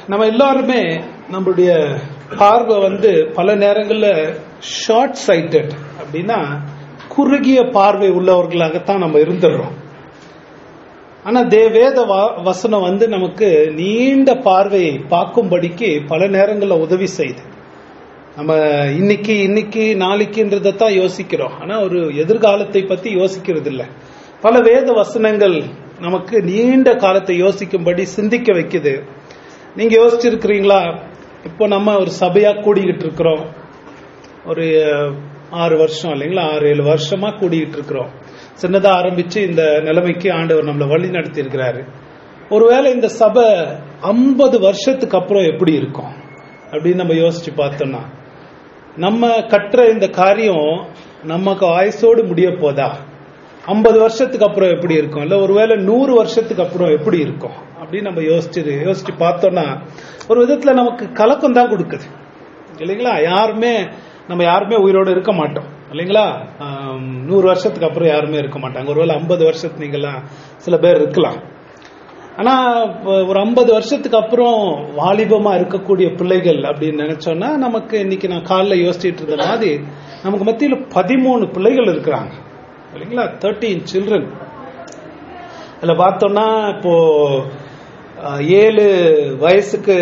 நம்ம எல்லாருமே நம்மளுடைய பார்வை வந்து பல நேரங்கள்ல ஷார்ட் சைட்டட் அப்படின்னா குறுகிய பார்வை உள்ளவர்களாகத்தான் நம்ம இருந்துடுறோம் ஆனா தே வேத வா- வசனம் வந்து நமக்கு நீண்ட பார்வையை பார்க்கும்படிக்கு பல நேரங்கள்ல உதவி செய்யுது நம்ம இன்னைக்கு இன்னைக்கு நாளைக்குன்றதை தான் யோசிக்கிறோம் ஆனா ஒரு எதிர்காலத்தை பத்தி யோசிக்கிறது இல்ல பல வேத வசனங்கள் நமக்கு நீண்ட காலத்தை யோசிக்கும்படி சிந்திக்க வைக்குது நீங்க யோசிச்சிருக்கிறீங்களா இப்போ நம்ம ஒரு சபையா கூடிக்கிட்டு இருக்கிறோம் ஒரு அஹ், ஆறு வருஷம் இல்லைங்களா ஆறு ஏழு வருஷமா கூடிக்கிட்டு இருக்கிறோம் சின்னதா ஆரம்பிச்சு இந்த நிலைமைக்கு ஆண்டவர் நம்மளை வழி நடத்தி இருக்கிறாரு ஒருவேளை இந்த சபை ஐம்பது வருஷத்துக்கு அப்புறம் எப்படி இருக்கும் அப்படின்னு நம்ம யோசிச்சு பார்த்தோம்னா நம்ம கட்டுற இந்த காரியம் நமக்கு ஆயுசோடு முடிய போதா ஐம்பது வருஷத்துக்கு அப்புறம் எப்படி இருக்கும் இல்ல ஒருவேளை நூறு வருஷத்துக்கு அப்புறம் எப்படி இருக்கும் அப்படின்னு நம்ம யோசிச்சு யோசிச்சு பார்த்தோம்னா ஒரு விதத்துல நமக்கு கலக்கம் தான் கொடுக்குது இல்லைங்களா யாருமே நம்ம யாருமே உயிரோட இருக்க மாட்டோம் இல்லைங்களா ஆம், நூறு வருஷத்துக்கு அப்புறம் யாருமே இருக்க மாட்டாங்க ஒருவேளை ஐம்பது வருஷத்து நீங்கெல்லாம் சில பேர் இருக்கலாம் ஆனா இப்ப ஒரு ஐம்பது வருஷத்துக்கு அப்புறம் வாலிபமா இருக்கக்கூடிய பிள்ளைகள் அப்படின்னு நினைச்சோம்னா நமக்கு இன்னைக்கு நான் காலைல யோசிச்சுட்டு இருந்த மாதிரி நமக்கு மத்தியில பதிமூணு பிள்ளைகள் இருக்கிறாங்க இல்லைங்களா தேர்ட்டீன் சில்ட்ரன் அதுல பார்த்தோம்னா இப்போ அஹ், ஏழு வயசுக்கு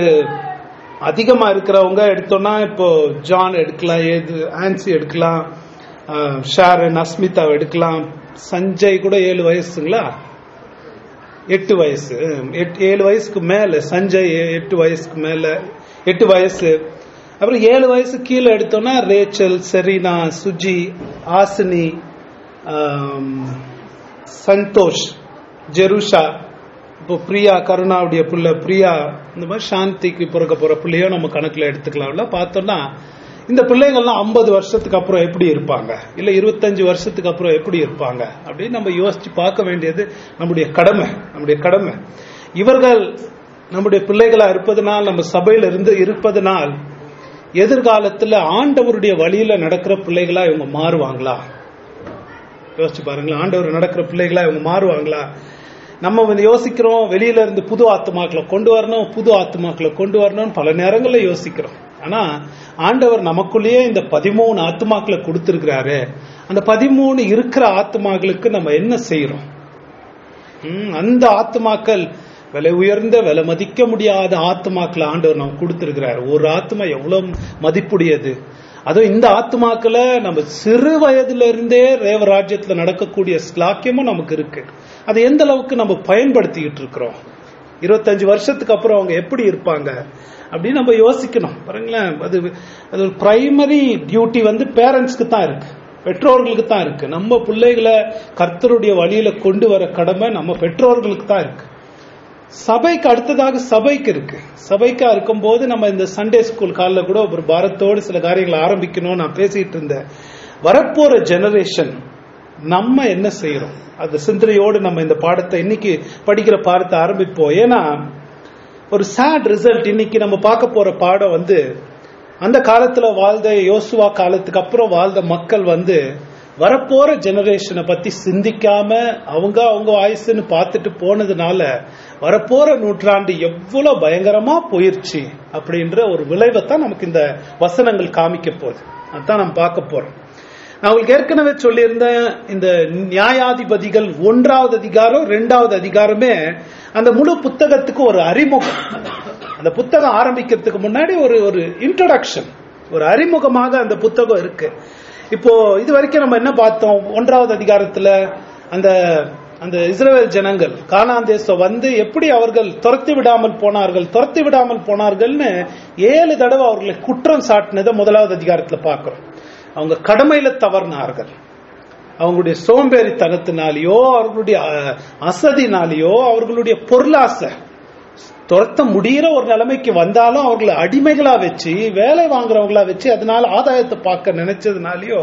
அதிகமா இருக்கிறவங்க எடுத்தோம்னா இப்போ ஜான் எடுக்கலாம் ஏது ஆன்சி எடுக்கலாம் அஹ், ஷாரன் அஸ்மிதாவை எடுக்கலாம் சஞ்சய் கூட ஏழு வயசுங்களா எட்டு வயசு எட்டு ஏழு வயசுக்கு மேல சஞ்சய் எ- எட்டு வயசுக்கு மேல எட்டு வயசு அப்புறம் ஏழு வயசு கீழே எடுத்தோம்னா ரேச்சல் செரீனா சுஜி ஆசினி ஆம், சந்தோஷ் ஜெருஷா இப்போ பிரியா கருணாவுடைய புள்ள பிரியா இந்த மாதிரி சாந்திக்கு பிறக்க போற பிள்ளையோ நம்ம கணக்குல எடுத்துக்கலாம்ல பார்த்தோம்னா இந்த பிள்ளைங்கள்லாம் ஐம்பது வருஷத்துக்கு அப்புறம் எப்படி இருப்பாங்க இல்ல இருபத்தஞ்சு வருஷத்துக்கு அப்புறம் எப்படி இருப்பாங்க அப்படின்னு நம்ம யோசிச்சு பார்க்க வேண்டியது நம்முடைய கடமை நம்முடைய கடமை இவர்கள் நம்முடைய பிள்ளைகளா இருப்பதனால் நம்ம சபையில இருந்து இருப்பதனால் எதிர்காலத்துல ஆண்டவருடைய வழியில நடக்கிற பிள்ளைகளா இவங்க மாறுவாங்களா யோசிச்சு பாருங்களேன் ஆண்டவர் நடக்கிற பிள்ளைகளா இவங்க மாறுவாங்களா நம்ம வந்து யோசிக்கிறோம் வெளியில இருந்து புது ஆத்மாக்களை கொண்டு வரணும் புது ஆத்மாக்களை கொண்டு வரணும்னு பல நேரங்கள்ல யோசிக்கிறோம் ஆனா ஆண்டவர் நமக்குள்ளேயே இந்த பதிமூணு ஆத்மாக்களை கொடுத்திருக்கிறாரு அந்த பதிமூணு இருக்கிற ஆத்மாக்களுக்கு நம்ம என்ன செய்யறோம் ம், அந்த ஆத்மாக்கள் விலை உயர்ந்த விலை மதிக்க முடியாத ஆத்மாக்களை ஆண்டவர் நம்ம கொடுத்திருக்கிறாரு ஒரு ஆத்மா எவ்வளவு மதிப்புடையது அதுவும் இந்த ஆத்மாக்களை நம்ம சிறு வயதுல இருந்தே ரேவராஜ்யத்துல நடக்கக்கூடிய ஸ்லாக்கியமும் நமக்கு இருக்கு அதை எந்த அளவுக்கு நம்ம பயன்படுத்திக்கிட்டு இருக்கிறோம் இருபத்தஞ்சு வருஷத்துக்கு அப்புறம் அவங்க எப்படி இருப்பாங்க அப்படின்னு நம்ம யோசிக்கணும் பாருங்களேன் அது அது ஒரு பிரைமரி டியூட்டி வந்து பேரண்ட்ஸ்க்கு தான் இருக்கு பெற்றோர்களுக்கு தான் இருக்கு நம்ம பிள்ளைகளை கர்த்தருடைய வழியில கொண்டு வர கடமை நம்ம பெற்றோர்களுக்கு தான் இருக்கு சபைக்கு அடுத்ததாக சபைக்கு இருக்கு சபைக்கா இருக்கும்போது நம்ம இந்த சண்டே ஸ்கூல் காலில் கூட ஒரு பாரத்தோடு சில காரியங்களை ஆரம்பிக்கணும்னு நான் பேசிட்டு இருந்தேன் வரப்போற ஜெனரேஷன் நம்ம என்ன செய்யறோம் அந்த சிந்தனையோடு நம்ம இந்த பாடத்தை இன்னைக்கு படிக்கிற பாடத்தை ஆரம்பிப்போம் ஏன்னா ஒரு சேட் ரிசல்ட் இன்னைக்கு நம்ம பார்க்க போற பாடம் வந்து அந்த காலத்துல வாழ்ந்த யோசுவா காலத்துக்கு அப்புறம் வாழ்ந்த மக்கள் வந்து வரப்போற ஜெனரேஷனை பத்தி சிந்திக்காம அவங்க அவங்க ஆயுசுன்னு பார்த்துட்டு போனதுனால வரப்போற நூற்றாண்டு எவ்வளவு பயங்கரமா போயிருச்சு அப்படின்ற ஒரு விளைவை தான் நமக்கு இந்த வசனங்கள் காமிக்க போகுது அதான் நம்ம பார்க்க போறோம் நான் உங்களுக்கு ஏற்கனவே சொல்லியிருந்தேன் இந்த நியாயாதிபதிகள் ஒன்றாவது அதிகாரம் ரெண்டாவது அதிகாரமே அந்த முழு புத்தகத்துக்கு ஒரு அறிமுகம் அந்த புத்தகம் ஆரம்பிக்கிறதுக்கு முன்னாடி ஒரு ஒரு இன்ட்ரோடக்ஷன் ஒரு அறிமுகமாக அந்த புத்தகம் இருக்கு இப்போ இது வரைக்கும் நம்ம என்ன பார்த்தோம் ஒன்றாவது அதிகாரத்துல அந்த அந்த இஸ்ரவேல் ஜனங்கள் கானான் தேசம் வந்து எப்படி அவர்கள் துரத்தி விடாமல் போனார்கள் துரத்தி விடாமல் போனார்கள்னு ஏழு தடவை அவர்களை குற்றம் சாட்டினதை முதலாவது அதிகாரத்துல பார்க்கிறோம் அவங்க கடமையில தவறினார்கள் அவங்களுடைய சோம்பேறித்தனத்தினாலேயோ அவர்களுடைய அஹ், அசதினாலேயோ அவர்களுடைய பொருளாசை துரத்த முடியிற ஒரு நிலைமைக்கு வந்தாலும் அவர்களை அடிமைகளா வச்சு வேலை வாங்குறவங்களா வச்சு அதனால ஆதாயத்தை பார்க்க நினைச்சதுனாலயோ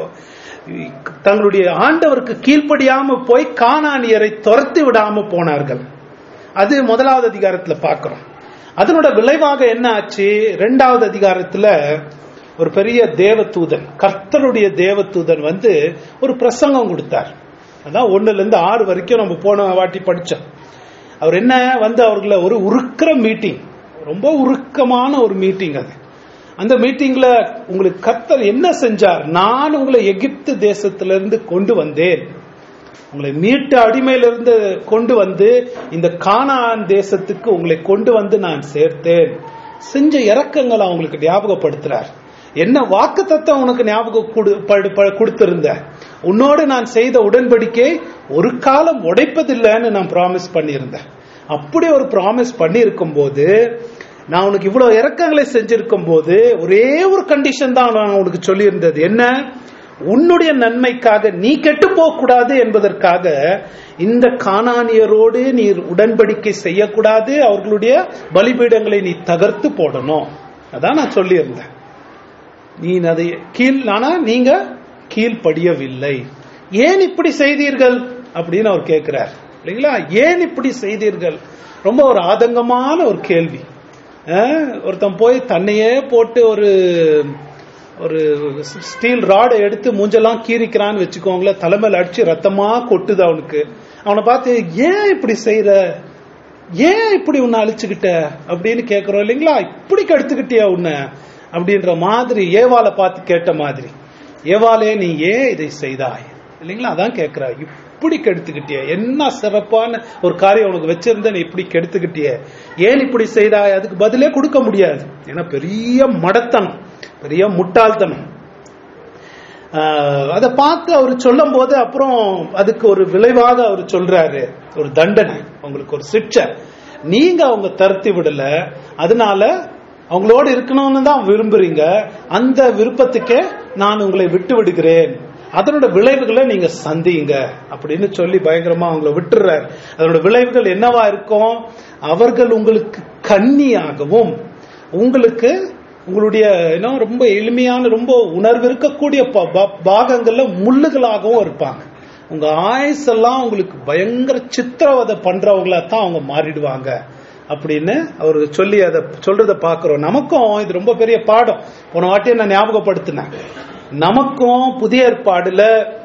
தங்களுடைய ஆண்டவருக்கு கீழ்ப்படியாம போய் காணானியரை துரத்தி விடாம போனார்கள் அது முதலாவது அதிகாரத்துல பார்க்கிறோம் அதனோட விளைவாக என்ன ஆச்சு ரெண்டாவது அதிகாரத்துல ஒரு பெரிய தேவதூதன் கர்த்தருடைய தேவதூதன் வந்து ஒரு பிரசங்கம் கொடுத்தார் அதான் ஒண்ணுல இருந்து ஆறு வரைக்கும் நம்ம போன வாட்டி படிச்சோம் அவர் என்ன வந்து அவர்களை ஒரு உருக்கிற மீட்டிங் ரொம்ப உருக்கமான ஒரு மீட்டிங் அது அந்த மீட்டிங்ல உங்களுக்கு கர்த்தர் என்ன செஞ்சார் நான் உங்களை எகிப்து தேசத்திலிருந்து கொண்டு வந்தேன் உங்களை மீட்டு அடிமையிலிருந்து கொண்டு வந்து இந்த கானான் தேசத்துக்கு உங்களை கொண்டு வந்து நான் சேர்த்தேன் செஞ்ச இறக்கங்களை அவங்களுக்கு ஞாபகப்படுத்துறார் என்ன வாக்கு தத்துவம் உனக்கு ஞாபகம் கொடு- படு- ப- கொடுத்திருந்த உன்னோடு நான் செய்த உடன்படிக்கை ஒரு காலம் உடைப்பதில்லைன்னு நான் ப்ராமிஸ் பண்ணியிருந்தேன் அப்படி ஒரு ப்ராமிஸ் பண்ணியிருக்கும் போது நான் உனக்கு இவ்வளவு இறக்கங்களை செஞ்சிருக்கும் போது ஒரே ஒரு கண்டிஷன் தான் நான் உனக்கு சொல்லியிருந்தது என்ன உன்னுடைய நன்மைக்காக நீ கெட்டு போக கூடாது என்பதற்காக இந்த கானானியரோடு நீ உடன்படிக்கை செய்யக்கூடாது அவர்களுடைய பலிபீடங்களை நீ தகர்த்து போடணும் அதான் நான் சொல்லியிருந்தேன் நீ அதை கீழ் ஆனா நீங்க கீழ்ப்படியவில்லை ஏன் இப்படி செய்தீர்கள் அப்படின்னு அவர் கேட்கிறார் இல்லைங்களா ஏன் இப்படி செய்தீர்கள் ரொம்ப ஒரு ஆதங்கமான ஒரு கேள்வி அஹ், ஒருத்தன் போய் தன்னையே போட்டு ஒரு ஒரு ஸ்டீல் ராடை எடுத்து மூஞ்செல்லாம் கீறிக்கிறான்னு வச்சுக்கோங்களேன் தலைமையில அடிச்சு ரத்தமா கொட்டுது அவனுக்கு அவனை பார்த்து ஏன் இப்படி செய்யற ஏன் இப்படி உன்னை அழிச்சுக்கிட்ட அப்படின்னு கேட்கிறோம் இல்லைங்களா இப்படி கெடுத்துக்கிட்டியா உன்னை அப்படின்ற மாதிரி ஏவாளை பார்த்து கேட்ட மாதிரி ஏவாளே நீ ஏன் இதை செய்தாய் இல்லைங்களா அதான் கேட்கிறா இப்படி கெடுத்துக்கிட்டிய என்ன சிறப்பான ஒரு காரியம் உனக்கு வச்சிருந்த நீ இப்படி கெடுத்துக்கிட்டிய ஏன் இப்படி செய்தாய் அதுக்கு பதிலே கொடுக்க முடியாது ஏன்னா பெரிய மடத்தனம் பெரிய முட்டாள்தனம் ஆஹ் அதை பார்த்து அவர் சொல்லும் போது அப்புறம் அதுக்கு ஒரு விளைவாக அவர் சொல்றாரு ஒரு தண்டனை உங்களுக்கு ஒரு சிக்ஷை நீங்க அவங்க தருத்தி விடல அதனால அவங்களோட இருக்கணும்னு தான் விரும்புறீங்க அந்த விருப்பத்துக்கே நான் உங்களை விட்டு விடுகிறேன் அதனோட விளைவுகளை நீங்க சந்திங்க அப்படின்னு சொல்லி பயங்கரமா அவங்கள விட்டுறாரு அதனோட விளைவுகள் என்னவா இருக்கும் அவர்கள் உங்களுக்கு கன்னியாகவும் உங்களுக்கு உங்களுடைய என்ன ரொம்ப எளிமையான ரொம்ப உணர்வு இருக்கக்கூடிய ப- பா- பாகங்கள்ல முள்ளுகளாகவும் இருப்பாங்க உங்க ஆயுசெல்லாம் உங்களுக்கு பயங்கர சித்திரவதை பண்றவங்களா தான் அவங்க மாறிடுவாங்க அப்படின்னு அவர் சொல்லி அதை சொல்றத பாக்குறோம் நமக்கும் இது ரொம்ப பெரிய பாடம் போன வாட்டியை நான் ஞாபகப்படுத்தினேன் நமக்கும் புதிய ஏற்பாடுல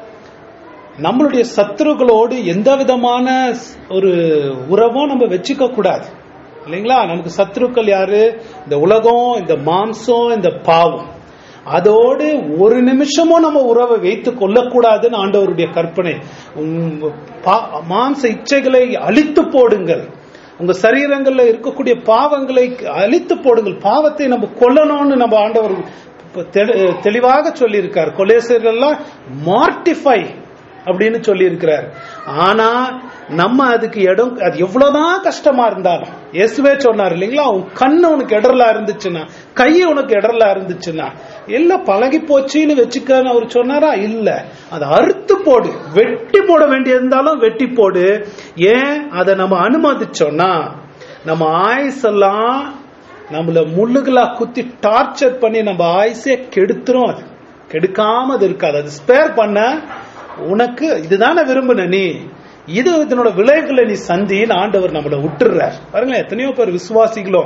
நம்மளுடைய சத்துருக்களோடு எந்த விதமான ஸ்- ஒரு உறவும் நம்ம வச்சுக்க கூடாது இல்லைங்களா நமக்கு சத்துருக்கள் யாரு இந்த உலகம் இந்த மாம்சம் இந்த பாவம் அதோடு ஒரு நிமிஷமும் நம்ம உறவை வைத்துக் கொள்ளக்கூடாதுன்னு ஆண்டவருடைய கற்பனை உம் பா- மாம்ச இச்சைகளை அழித்து போடுங்கள் உங்க சரீரங்கள்ல இருக்கக்கூடிய பாவங்களை அழித்து போடுங்கள் பாவத்தை நம்ம கொல்லணும்னு நம்ம ஆண்டவர் இப்ப தெளி- தெளிவாக சொல்லியிருக்கார் கொலேசர்கள்லாம் மார்டிஃபை அப்படின்னு சொல்லி இருக்கிறார் ஆனா நம்ம அதுக்கு இடம் அது எவ்வளவுதான் கஷ்டமா இருந்தாலும் இயேசுவே சொன்னார் இல்லைங்களா உன் கண்ணு உனக்கு இடரலா இருந்துச்சுன்னா கை உனக்கு இடரலா இருந்துச்சுன்னா எல்லாம் பழகி போச்சுன்னு வச்சுக்கன்னு அவர் சொன்னாரா இல்ல அதை அறுத்து போடு வெட்டி போட வேண்டியிருந்தாலும் வெட்டி போடு ஏன் அதை நம்ம அனுமதிச்சோம்னா நம்ம ஆயுசெல்லாம் நம்மள முள்ளுகளா குத்தி டார்ச்சர் பண்ணி நம்ம ஆயுசே கெடுத்துரும் அது கெடுக்காம அது இருக்காது அது ஸ்பேர் பண்ண உனக்கு இதுதானே விரும்பின நீ இது இதனோட விளைவுகளை நீ சந்தின்னு ஆண்டவர் நம்மள விட்டுறார் பாருங்களேன் எத்தனையோ பேர் விசுவாசிகளும்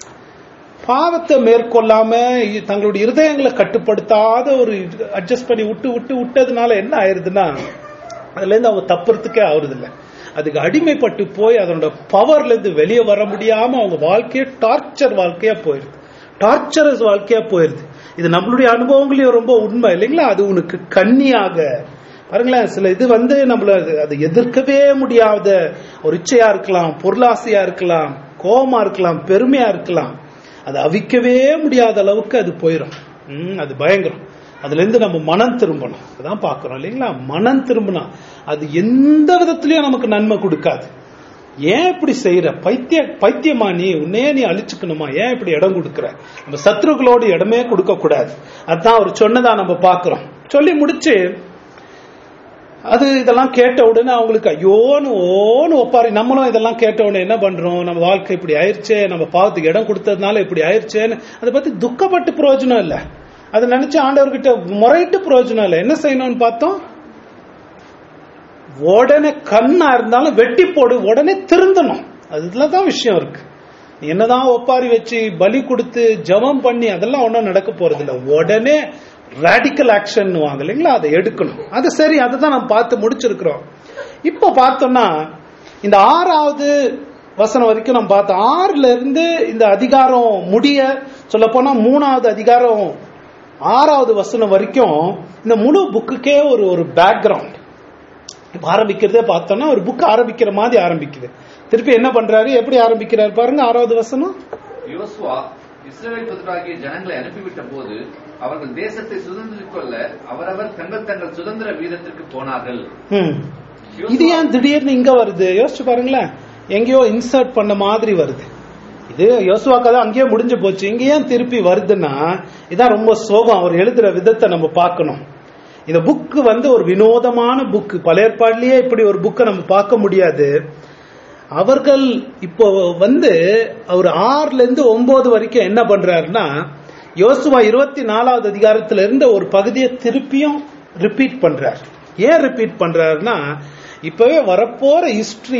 பாவத்தை மேற்கொள்ளாம இ- தங்களுடைய இருதயங்களை கட்டுப்படுத்தாத ஒரு அட்ஜஸ்ட் பண்ணி விட்டு விட்டு விட்டதுனால என்ன ஆயிருதுன்னா அதுல இருந்து அவங்க தப்புறதுக்கே ஆகுறது இல்ல அதுக்கு அடிமைப்பட்டு போய் அதனோட பவர்ல இருந்து வெளியே வர முடியாம அவங்க வாழ்க்கையே டார்ச்சர் வாழ்க்கையா போயிருது டார்ச்சரஸ் வாழ்க்கையா போயிருது இது நம்மளுடைய அனுபவங்களையும் ரொம்ப உண்மை இல்லைங்களா அது உனக்கு கன்னியாக பாருங்களேன் சில இது வந்து நம்மள அது- அது எதிர்க்கவே முடியாத ஒரு இச்சையா இருக்கலாம் பொருளாசையா இருக்கலாம் கோபமா இருக்கலாம் பெருமையா இருக்கலாம் அது அவிக்கவே முடியாத அளவுக்கு அது போயிடும் ம், அது பயங்கரம் அதுல இருந்து நம்ம மனம் திரும்பணும் அதான் பாக்குறோம் இல்லைங்களா மனம் திரும்பினா அது எந்த விதத்திலயும் நமக்கு நன்மை கொடுக்காது ஏன் இப்படி செய்யற பைத்திய பைத்தியமா நீ உன்னையே நீ அழிச்சுக்கணுமா ஏன் இப்படி இடம் கொடுக்கற நம்ம சத்ருக்களோடு இடமே கொடுக்க கூடாது அதான் அவர் சொன்னதா நம்ம பாக்குறோம் சொல்லி முடிச்சு அது இதெல்லாம் கேட்ட உடனே அவங்களுக்கு ஐயோன்னு ஓன்னு ஒப்பாரி நம்மளும் இதெல்லாம் கேட்ட உடனே என்ன பண்றோம் நம்ம வாழ்க்கை இப்படி ஆயிருச்சே நம்ம பாவத்துக்கு இடம் கொடுத்ததுனால இப்படி ஆயிருச்சேன்னு அதை பத்தி துக்கப்பட்டு பிரயோஜனம் இல்ல அதை நினைச்சு ஆண்டவர்கிட்ட முறையிட்டு பிரயோஜனம் இல்லை என்ன செய்யணும்னு பார்த்தோம் உடனே கண்ணா இருந்தாலும் வெட்டி போடு உடனே திருந்தணும் அதுலதான் விஷயம் இருக்கு நீ என்னதான் ஒப்பாரி வச்சு பலி கொடுத்து ஜெபம் பண்ணி அதெல்லாம் ஒன்றும் நடக்க போறது இல்ல உடனே ரேடிக்கல் ஆக்ஷன் வாங்க இல்லைங்களா அதை எடுக்கணும் அது சரி அதை தான் நம்ம பார்த்து முடிச்சிருக்கிறோம் இப்போ பார்த்தோம்னா இந்த ஆறாவது வசனம் வரைக்கும் நம்ம பார்த்தோம் ஆறுல இருந்து இந்த அதிகாரம் முடிய சொல்ல போனா மூணாவது அதிகாரம் ஆறாவது வசனம் வரைக்கும் இந்த முழு புக்குக்கே ஒரு ஒரு பேக்ரவுண்ட் இப்ப ஆரம்பிக்கிறதே பார்த்தோம்னா ஒரு புக் ஆரம்பிக்கிற மாதிரி ஆரம்பிக்குது திருப்பி என்ன பண்றாரு எப்படி ஆரம்பிக்கிறாரு பாருங்க ஆறாவது வசனம் யோசுவா இஸ்ரவேல் புத்திராகிய ஜனங்களை அனுப்பிவிட்ட போது அவர்கள் தேசத்தை சுதந்திரிக் கொள்ள அவரவர் தங்கள் தங்கள் சுதந்திர வீதத்திற்கு போனார்கள் ம். இது ஏன் திடீர்னு இங்க வருது யோசிச்சு பாருங்களேன் எங்கேயோ இன்சர்ட் பண்ண மாதிரி வருது இது யோசுவா கதை அங்கேயே முடிஞ்சு போச்சு இங்க ஏன் திருப்பி வருதுன்னா இதான் ரொம்ப சோகம் அவர் எழுதுற விதத்தை நம்ம பார்க்கணும் இந்த புக்கு வந்து ஒரு வினோதமான புக்கு பழைய ஏற்பாடுலயே இப்படி ஒரு புக்கை நம்ம பார்க்க முடியாது அவர்கள் இப்போ வந்து அவர் ஆறுல இருந்து ஒன்பது வரைக்கும் என்ன பண்றாருன்னா யோசுவா இருபத்தி நாலாவது அதிகாரத்துல இருந்த ஒரு பகுதியை திருப்பியும் ரிப்பீட் பண்றார் ஏன் ரிப்பீட் பண்றாருன்னா இப்பவே வரப்போற ஹிஸ்டரி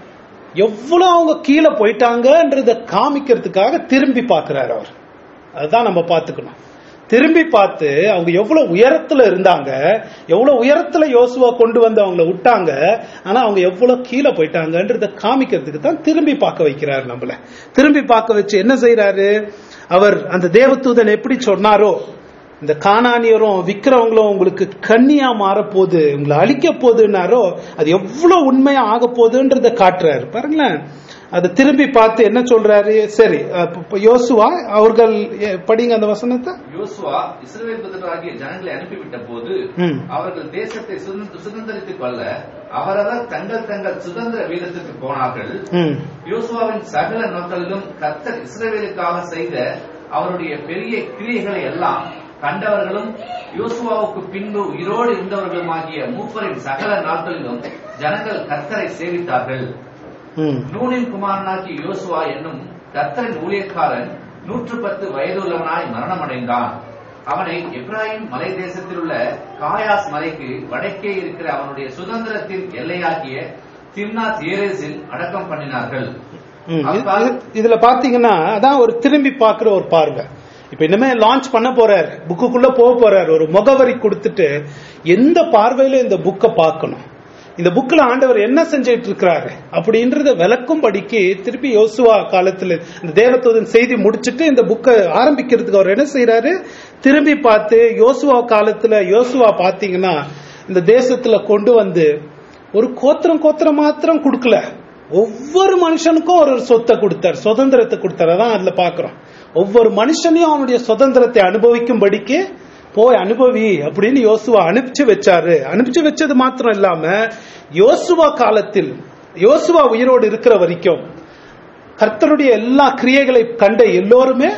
எவ்வளவு அவங்க கீழே போயிட்டாங்கன்றத காமிக்கிறதுக்காக திரும்பி பார்க்கிறார் அவர் அதுதான் நம்ம பார்த்துக்கணும் திரும்பி பார்த்து அவங்க எவ்வளவு உயரத்துல இருந்தாங்க எவ்வளவு உயரத்துல யோசுவா கொண்டு வந்து அவங்கள விட்டாங்க ஆனா அவங்க எவ்வளவு கீழே போயிட்டாங்கன்றத காமிக்கிறதுக்கு தான் திரும்பி பார்க்க வைக்கிறார் நம்மள திரும்பி பார்க்க வச்சு என்ன செய்யறாரு அவர் அந்த தேவதூதன் எப்படி சொன்னாரோ இந்த காணானியரும் விக்கிறவங்களும் உங்களுக்கு கண்ணியா மாறப்போகுது உங்களை அழிக்க போகுதுன்னாரோ அது எவ்வளவு உண்மையா ஆக போகுதுன்றத காட்டுறாரு பாருங்களேன் அதை திரும்பி பார்த்து என்ன சொல்றாரு சரி அப்ப- இப்ப யோசுவா அவர்கள் எ, படிங்க அந்த வசனத்தை யோசுவா இஸ்ரவேல் புத்திராகிய ஜனங்களை அனுப்பிவிட்ட போது ம். அவர்கள் தேசத்தை சுதந்திர- சுதந்திரித்துக் கொள்ள அவரவர் தங்கள் தங்கள் சுதந்திர வீதத்திற்கு போனார்கள் ம் யோசுவாவின் சகல நோக்கலிலும் கர்த்தர் இஸ்ரவேலுக்காக செய்த அவருடைய பெரிய கிரியைகளை எல்லாம் கண்டவர்களும் யோசுவாவுக்கு பின்பு உயிரோடு இருந்தவர்களுமாகிய மூப்பரின் சகல நாட்களிலும் ஜனங்கள் கர்த்தரை சேவித்தார்கள் ம் நூனின் குமாரனாகிய யோசுவா என்னும் கர்த்தரின் ஊழியக்காரன் நூற்று பத்து வயதுள்ளவனாய் மரணமடைந்தான் அவனை எப்ராஹிம் மலை தேசத்தில் உள்ள காயாஸ் மலைக்கு வடக்கே இருக்கிற அவனுடைய சுதந்திரத்தின் எல்லையாகிய திம்னாத் ஏரேஸில் அடக்கம் பண்ணினார்கள் ம். இது- இது- இதுல பாத்தீங்கன்னா அதான் ஒரு திரும்பி பார்க்கிற ஒரு பார்வை இப்ப இனிமே லான்ச் பண்ண போறார் புக்குக்குள்ள போக போறார் ஒரு முகவரி கொடுத்துட்டு எந்த பார்வையில இந்த புக்கை பார்க்கணும் இந்த புக்ல ஆண்டவர் என்ன செஞ்சிட்டு இருக்கிறாரு அப்படின்றத விளக்கும் படிக்கு திருப்பி யோசுவா காலத்துல இந்த தேவதூதன் செய்தி முடிச்சிட்டு இந்த புக்கை ஆரம்பிக்கிறதுக்கு அவர் என்ன செய்யறாரு திரும்பி பார்த்து யோசுவா காலத்துல யோசுவா பாத்தீங்கன்னா இந்த தேசத்துல கொண்டு வந்து ஒரு கோத்திரம் கோத்திரம் மாத்திரம் கொடுக்கல ஒவ்வொரு மனுஷனுக்கும் ஒரு ஒரு சொத்தை கொடுத்தார் சுதந்திரத்தை கொடுத்தார் அதான் அதுல பாக்குறோம் ஒவ்வொரு மனுஷனையும் அவனுடைய சுதந்திரத்தை அனுபவிக்கும்படிக்கு போய் அனுபவி அப்படின்னு யோசுவா அனுப்பிச்சு வச்சாரு அனுப்பிச்சு வச்சது மாத்திரம் இல்லாம யோசுவா காலத்தில் யோசுவா உயிரோடு இருக்கிற வரைக்கும் கர்த்தருடைய எல்லா கிரியைகளை கண்ட எல்லோருமே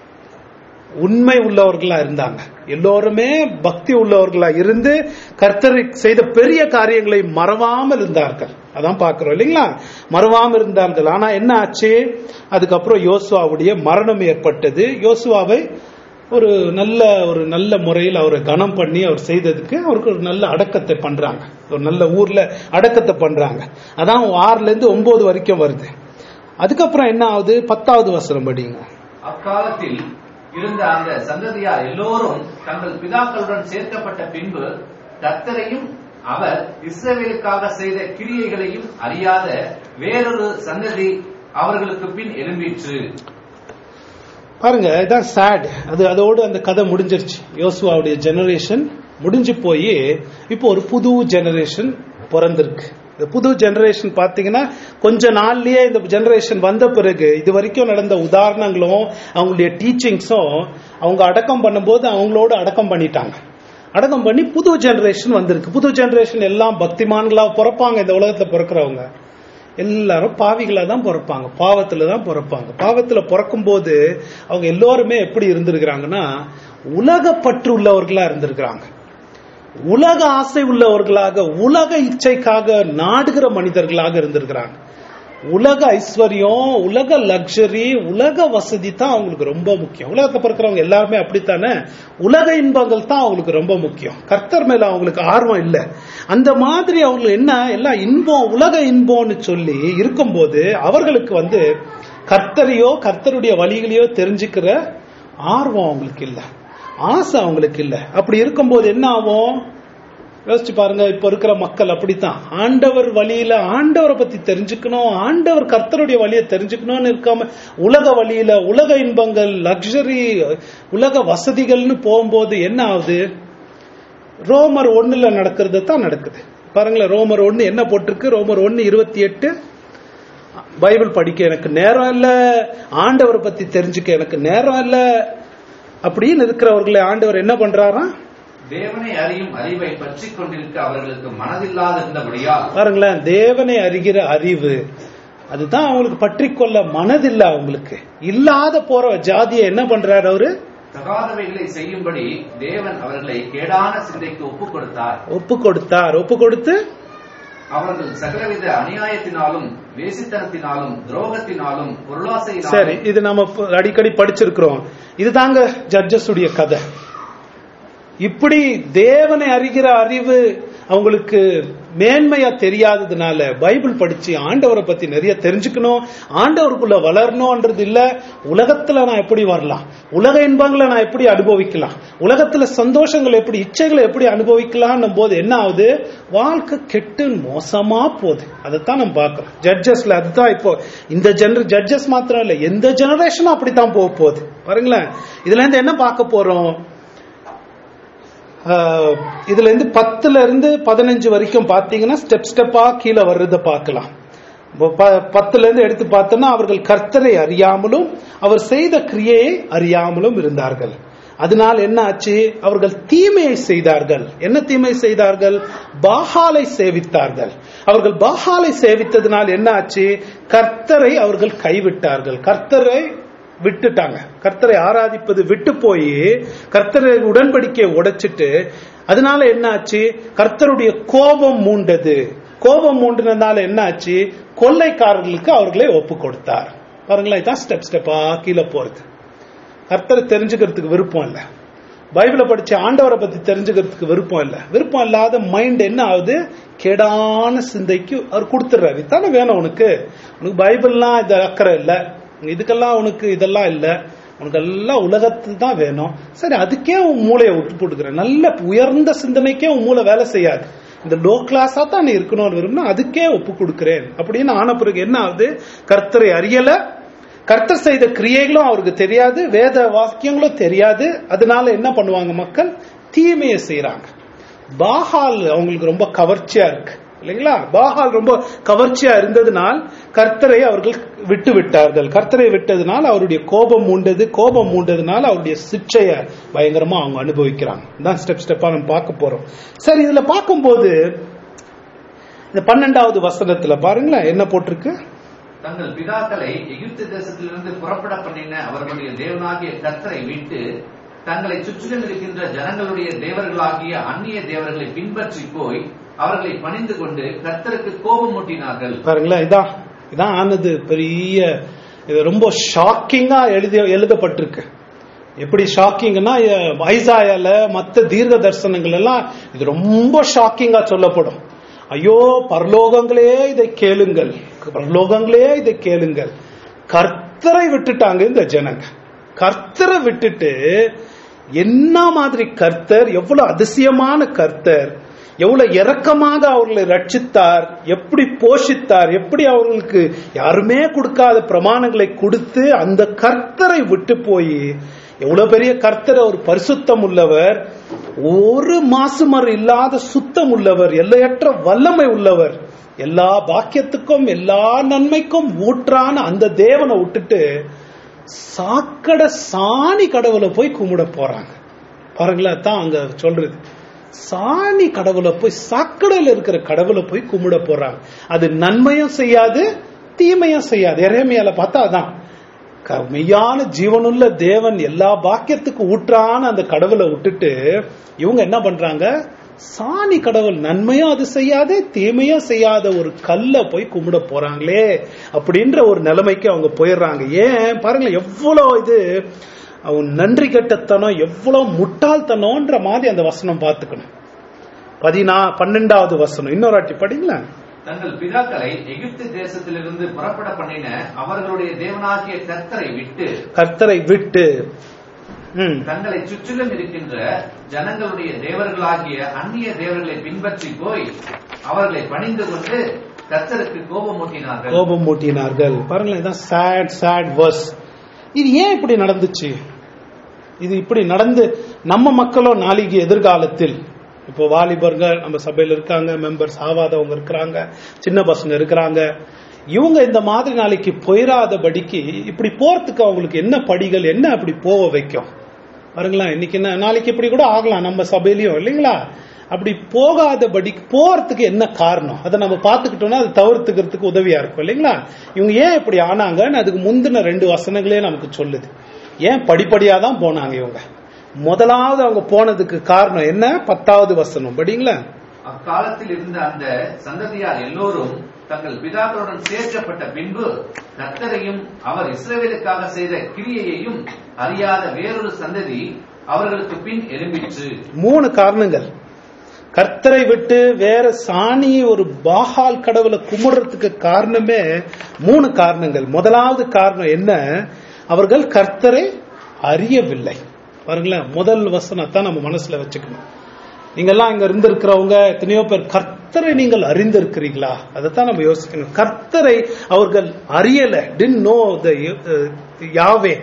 உண்மை உள்ளவர்களா இருந்தாங்க எல்லோருமே பக்தி உள்ளவர்களா இருந்து கர்த்தர் செய்த பெரிய காரியங்களை மறவாமல் இருந்தார்கள் அதான் பார்க்கிறோம் இல்லைங்களா மறவாமல் இருந்தார்கள் ஆனா என்ன ஆச்சு அதுக்கப்புறம் யோசுவாவுடைய மரணம் ஏற்பட்டது யோசுவாவை ஒரு நல்ல ஒரு நல்ல முறையில் அவரை கனம் பண்ணி அவர் செய்ததுக்கு அவருக்கு ஒரு நல்ல அடக்கத்தை பண்றாங்க ஒரு நல்ல ஊர்ல அடக்கத்தை பண்றாங்க அதான் ஆறுல இருந்து ஒன்பது வரைக்கும் வருது அதுக்கப்புறம் என்ன ஆகுது பத்தாவது வசனம் படிங்க அக்காலத்தில் இருந்த அந்த சந்ததியார் எல்லோரும் தங்கள் பிதாக்களுடன் சேர்க்கப்பட்ட பின்பு கர்த்தரையும் அவர் இஸ்ரவேலுக்காக செய்த கிரியைகளையும் அறியாத வேறொரு சந்ததி அவர்களுக்கு பின் எழும்பிற்று பாருங்க இதான் சேட் அது அதோடு அந்த கதை முடிஞ்சிருச்சு யோசுவாவுடைய ஜெனரேஷன் முடிஞ்சு போய் இப்போ ஒரு புது ஜெனரேஷன் பிறந்திருக்கு இந்த புது ஜெனரேஷன் பாத்தீங்கன்னா கொஞ்ச நாள்லயே இந்த ஜெனரேஷன் வந்த பிறகு இது வரைக்கும் நடந்த உதாரணங்களும் அவங்களுடைய டீச்சிங்ஸும் அவங்க அடக்கம் பண்ணும்போது அவங்களோட அடக்கம் பண்ணிட்டாங்க அடக்கம் பண்ணி புது ஜெனரேஷன் வந்திருக்கு புது ஜெனரேஷன் எல்லாம் பக்திமான்களா பிறப்பாங்க இந்த உலகத்துல பிறக்கிறவங்க எல்லாரும் பாவிகளா தான் பிறப்பாங்க பாவத்துல தான் பிறப்பாங்க பாவத்துல பிறக்கும் போது அவங்க எல்லோருமே எப்படி இருந்திருக்கிறாங்கன்னா உலக பற்று உள்ளவர்களா இருந்திருக்கிறாங்க உலக ஆசை உள்ளவர்களாக உலக இச்சைக்காக நாடுகிற மனிதர்களாக இருந்திருக்கிறாங்க உலக ஐஸ்வர்யம் உலக லக்ஸரி உலக வசதி தான் அவங்களுக்கு ரொம்ப முக்கியம் உலகத்தை பிறக்கிறவங்க எல்லாருமே அப்படித்தானே உலக இன்பங்கள் தான் அவங்களுக்கு ரொம்ப முக்கியம் கர்த்தர் மேல அவங்களுக்கு ஆர்வம் இல்லை அந்த மாதிரி அவங்களுக்கு என்ன எல்லாம் இன்பம் உலக இன்பம்னு சொல்லி இருக்கும்போது அவர்களுக்கு வந்து கர்த்தரையோ கர்த்தருடைய வழிகளையோ தெரிஞ்சுக்கிற ஆர்வம் அவங்களுக்கு இல்லை ஆசை அவங்களுக்கு இல்லை அப்படி இருக்கும்போது என்ன ஆகும் யோசிச்சு பாருங்க இப்ப இருக்கிற மக்கள் அப்படித்தான் ஆண்டவர் வழியில ஆண்டவரை பத்தி தெரிஞ்சுக்கணும் ஆண்டவர் கர்த்தருடைய வழியை தெரிஞ்சுக்கணும்னு இருக்காம உலக வழியில உலக இன்பங்கள் லக்ஸரி உலக வசதிகள்னு போகும்போது என்ன ஆகுது ரோமர் ஒண்ணுல நடக்கிறது தான் நடக்குது பாருங்களேன் ரோமர் ஒண்ணு என்ன போட்டிருக்கு ரோமர் ஒண்ணு இருபத்தி எட்டு பைபிள் படிக்க எனக்கு நேரம் இல்ல ஆண்டவரை பத்தி தெரிஞ்சுக்க எனக்கு நேரம் இல்ல அப்படின்னு இருக்கிறவர்களை ஆண்டவர் என்ன பண்றாராம் தேவனை அறியும் அறிவை பற்றிக் கொண்டிருக்க அவர்களுக்கு மனதில்லாதிருந்தபடியால் பாருங்களேன் தேவனை அறிகிற அறிவு அதுதான் அவங்களுக்கு பற்றிக்கொள்ள மனதில்லை அவங்களுக்கு இல்லாத போற ஜாதியை என்ன பண்றாரு அவரு தகாதவைகளை செய்யும்படி தேவன் அவர்களை கேடான சிந்தைக்கு ஒப்புக் கொடுத்தார் ஒப்பு கொடுத்தார் ஒப்பு கொடுத்து அவர்கள் சகலவித அநியாயத்தினாலும் வேசித்தனத்தினாலும் துரோகத்தினாலும் சரி பொருளாசையினாலும் இது நம்ம ப- அடிக்கடி படிச்சிருக்கிறோம் இதுதாங்க ஜட்ஜஸ் உடைய கதை இப்படி தேவனை அறிகிற அறிவு அவங்களுக்கு மேன்மையா தெரியாததுனால பைபிள் படிச்சு ஆண்டவரை பத்தி நிறைய தெரிஞ்சுக்கணும் ஆண்டவருக்குள்ள வளரணும்ன்றது இல்ல உலகத்துல நான் எப்படி வரலாம் உலக இன்பங்களை நான் எப்படி அனுபவிக்கலாம் உலகத்துல சந்தோஷங்கள் எப்படி இச்சைகளை எப்படி அனுபவிக்கலாம் போது என்ன ஆகுது வாழ்க்கை கெட்டு மோசமா போகுது அதைத்தான் நம்ம பார்க்கிறோம் ஜட்ஜஸ்ல அதுதான் இப்போ இந்த ஜெனர ஜட்ஜஸ் மாத்திரம் இல்ல எந்த ஜெனரேஷனும் அப்படித்தான் போக போகுது பாருங்களேன் இதுல இருந்து என்ன பார்க்க போறோம் ஆஹ் இதுல இருந்து பத்துல இருந்து பதினஞ்சு வரைக்கும் பாத்தீங்கன்னா ஸ்டெப் ஸ்டெப்பா கீழே வர்றதை பார்க்கலாம் ப- பத்துல இருந்து எடுத்து பார்த்தோம்னா அவர்கள் கர்த்தரை அறியாமலும் அவர் செய்த கிரியையை அறியாமலும் இருந்தார்கள் அதனால் என்ன ஆச்சு அவர்கள் தீமையை செய்தார்கள் என்ன தீமை செய்தார்கள் பாகாலை சேவித்தார்கள் அவர்கள் பாகாலை சேவித்ததினால் என்ன ஆச்சு கர்த்தரை அவர்கள் கைவிட்டார்கள் கர்த்தரை விட்டுட்டாங்க கர்த்தரை ஆராதிப்பது விட்டு போய் கர்த்தரை உடன்படிக்கையை உடைச்சிட்டு அதனால என்ன ஆச்சு கர்த்தருடைய கோபம் மூண்டது கோபம் மூண்டினதால என்ன ஆச்சு கொள்ளைக்காரர்களுக்கு அவர்களை ஒப்பு கொடுத்தார் பாருங்களேன் இதான் ஸ்டெப் ஸ்டெப்பா கீழே போறது கர்த்தரை தெரிஞ்சுக்கிறதுக்கு விருப்பம் இல்ல பைபிளை படிச்ச ஆண்டவரை பத்தி தெரிஞ்சுக்கிறதுக்கு விருப்பம் இல்ல விருப்பம் இல்லாத மைண்ட் என்ன ஆகுது கேடான சிந்தைக்கு அவர் கொடுத்துடுறாரு இதானே வேணும் உனக்கு உனக்கு பைபிள்லாம் இது அக்கறை இல்ல இதுக்கெல்லாம் உனக்கு இதெல்லாம் இல்ல உனக்கு எல்லாம் உலகத்து தான் வேணும் சரி அதுக்கே உன் மூளையை விட்டு போட்டுக்கிறேன் நல்ல உயர்ந்த சிந்தனைக்கே உன் மூளை வேலை செய்யாது இந்த லோ கிளாஸா தான் நீ இருக்கணும்னு விரும்பினா அதுக்கே ஒப்பு கொடுக்கிறேன் அப்படின்னு ஆன பிறகு என்ன ஆகுது கர்த்தரை அறியல கர்த்தர் செய்த கிரியைகளும் அவருக்கு தெரியாது வேத வாக்கியங்களும் தெரியாது அதனால என்ன பண்ணுவாங்க மக்கள் தீமையை செய்றாங்க பாகால் அவங்களுக்கு ரொம்ப கவர்ச்சியா இருக்கு இல்லைங்களா பாகால் ரொம்ப கவர்ச்சியா இருந்ததுனால் கர்த்தரை அவர்கள் விட்டு விட்டார்கள் கர்த்தரை விட்டதுனால் அவருடைய கோபம் மூண்டது கோபம் மூண்டதுனால அவருடைய சிக்ஷைய பயங்கரமா அவங்க அனுபவிக்கிறாங்க தான் ஸ்டெப் ஸ்டெப்பா நம்ம பார்க்க போறோம் சரி இதுல பார்க்கும்போது இந்த பன்னெண்டாவது வசனத்துல பாருங்களேன் என்ன போட்டிருக்கு தங்கள் பிதாக்களை எகிப்து தேசத்திலிருந்து புறப்பட பண்ணின அவர்களுடைய தேவனாகிய கர்த்தரை விட்டு தங்களை சுற்றிலும் இருக்கின்ற ஜனங்களுடைய தேவர்களாகிய அந்நிய தேவர்களை பின்பற்றி போய் அவர்களை பணிந்து கொண்டு கர்த்தருக்கு கோபம் மூட்டினார்கள் பாருங்களேன் இதான் இதான் ஆனது பெரிய இது ரொம்ப ஷாக்கிங்கா எழுதி எழுதப்பட்டிருக்கு எப்படி ஷாக்கிங்னா ஐசாயால மத்த தீர்க்க தரிசனங்கள் எல்லாம் இது ரொம்ப ஷாக்கிங்கா சொல்லப்படும் ஐயோ பரலோகங்களே இதை கேளுங்கள் பரலோகங்களே இதை கேளுங்கள் கர்த்தரை விட்டுட்டாங்க இந்த ஜனங்க கர்த்தரை விட்டுட்டு என்ன மாதிரி கர்த்தர் எவ்வளவு அதிசயமான கர்த்தர் எவ்வளவு இரக்கமாக அவர்களை ரட்சித்தார் எப்படி போஷித்தார் எப்படி அவர்களுக்கு யாருமே கொடுக்காத பிரமாணங்களை கொடுத்து அந்த கர்த்தரை விட்டு போய் எவ்வளவு பெரிய கர்த்தர் அவர் பரிசுத்தம் உள்ளவர் ஒரு மாசுமர் இல்லாத சுத்தம் உள்ளவர் எல்லையற்ற வல்லமை உள்ளவர் எல்லா பாக்கியத்துக்கும் எல்லா நன்மைக்கும் ஊற்றான அந்த தேவனை விட்டுட்டு சாக்கட சாணி கடவுளை போய் கும்பிட போறாங்க பாருங்களேன் தான் அங்க சொல்றது சாணி கடவுளை போய் சாக்கடையில் இருக்கிற கடவுளை போய் கும்பிட போறாங்க அது நன்மையும் செய்யாது தீமையும் செய்யாது இறைமையால பார்த்தா அதான் க- மெய்யான ஜீவனுள்ள தேவன் எல்லா பாக்கியத்துக்கு ஊற்றான அந்த கடவுளை விட்டுட்டு இவங்க என்ன பண்றாங்க சாணி கடவுள் நன்மையும் அது செய்யாது தீமையும் செய்யாத ஒரு கல்லை போய் கும்பிட போறாங்களே அப்படின்ற ஒரு நிலைமைக்கு அவங்க போயிடுறாங்க ஏன் பாருங்களேன் எவ்வளவு இது அவன் நன்றி கெட்டத்தனம் எவ்வளவு முட்டாள்தனம்ன்ற மாதிரி அந்த வசனம் பார்த்துக்கணும் பதினா பன்னெண்டாவது வசனம் இன்னொரு வாட்டி படிங்களேன் தங்கள் பிதாக்களை எகிப்து தேசத்திலிருந்து புறப்பட பண்ணின அவர்களுடைய தேவனாகிய கர்த்தரை விட்டு கர்த்தரை விட்டு ம். தங்களை சுற்றிலும் இருக்கின்ற ஜனங்களுடைய தேவர்களாகிய அந்நிய தேவர்களை பின்பற்றி போய் அவர்களை பணிந்து கொண்டு கர்த்தருக்கு கோபமூட்டினார்கள் கோபம் மூட்டினார்கள் பாருங்களேன் இதான் சேட் சேட் வர்ஸ் இது ஏன் இப்படி நடந்துச்சு இது இப்படி நடந்து நம்ம மக்களோ நாளைக்கு எதிர்காலத்தில் இப்போ வாலிபர்கள் நம்ம சபையில இருக்காங்க மெம்பர்ஸ் ஆவாதவங்க இருக்கிறாங்க சின்ன பசங்க இருக்கிறாங்க இவங்க இந்த மாதிரி நாளைக்கு போயிடாதபடிக்கு இப்படி போறதுக்கு அவங்களுக்கு என்ன படிகள் என்ன அப்படி போக வைக்கும் பாருங்களேன் இன்னைக்கு என்ன நாளைக்கு இப்படி கூட ஆகலாம் நம்ம சபையிலயும் இல்லைங்களா அப்படி போகாதபடி போறதுக்கு என்ன காரணம் அதை நம்ம பார்த்துக்கிட்டோம்னா அது தவிர்த்துக்கிறதுக்கு உதவியா இருக்கும் இல்லைங்களா இவங்க ஏன் இப்படி ஆனாங்கன்னு அதுக்கு முந்தின ரெண்டு வசனங்களே நமக்கு சொல்லுது ஏன் படிப்படியா தான் போனாங்க இவங்க முதலாவது அவங்க போனதுக்கு காரணம் என்ன பத்தாவது வசனம் படிங்களா அக்காலத்தில் இருந்த அந்த சந்ததியார் எல்லோரும் தங்கள் பிதாக்களுடன் சேர்க்கப்பட்ட பின்பு கர்த்தரையும் அவர் இஸ்ரவேலுக்காக செய்த கிரியையையும் அறியாத வேறொரு சந்ததி அவர்களுக்கு பின் எழும்பிற்று மூணு காரணங்கள் கர்த்தரை விட்டு வேற சாணி ஒரு பாகால் கடவுளை கும்பிடுறதுக்கு காரணமே மூணு காரணங்கள் முதலாவது காரணம் என்ன அவர்கள் கர்த்தரை அறியவில்லை பாருங்களேன் முதல் வசனத்தான் நம்ம மனசுல வச்சுக்கணும் நீங்கெல்லாம் இங்க இருந்திருக்கிறவங்க எத்தனையோ பேர் கர்த்தரை நீங்கள் அறிந்திருக்கிறீங்களா அதைத்தான் நம்ம யோசிக்கணும் கர்த்தரை அவர்கள் அறியல டின் நோ த யாவே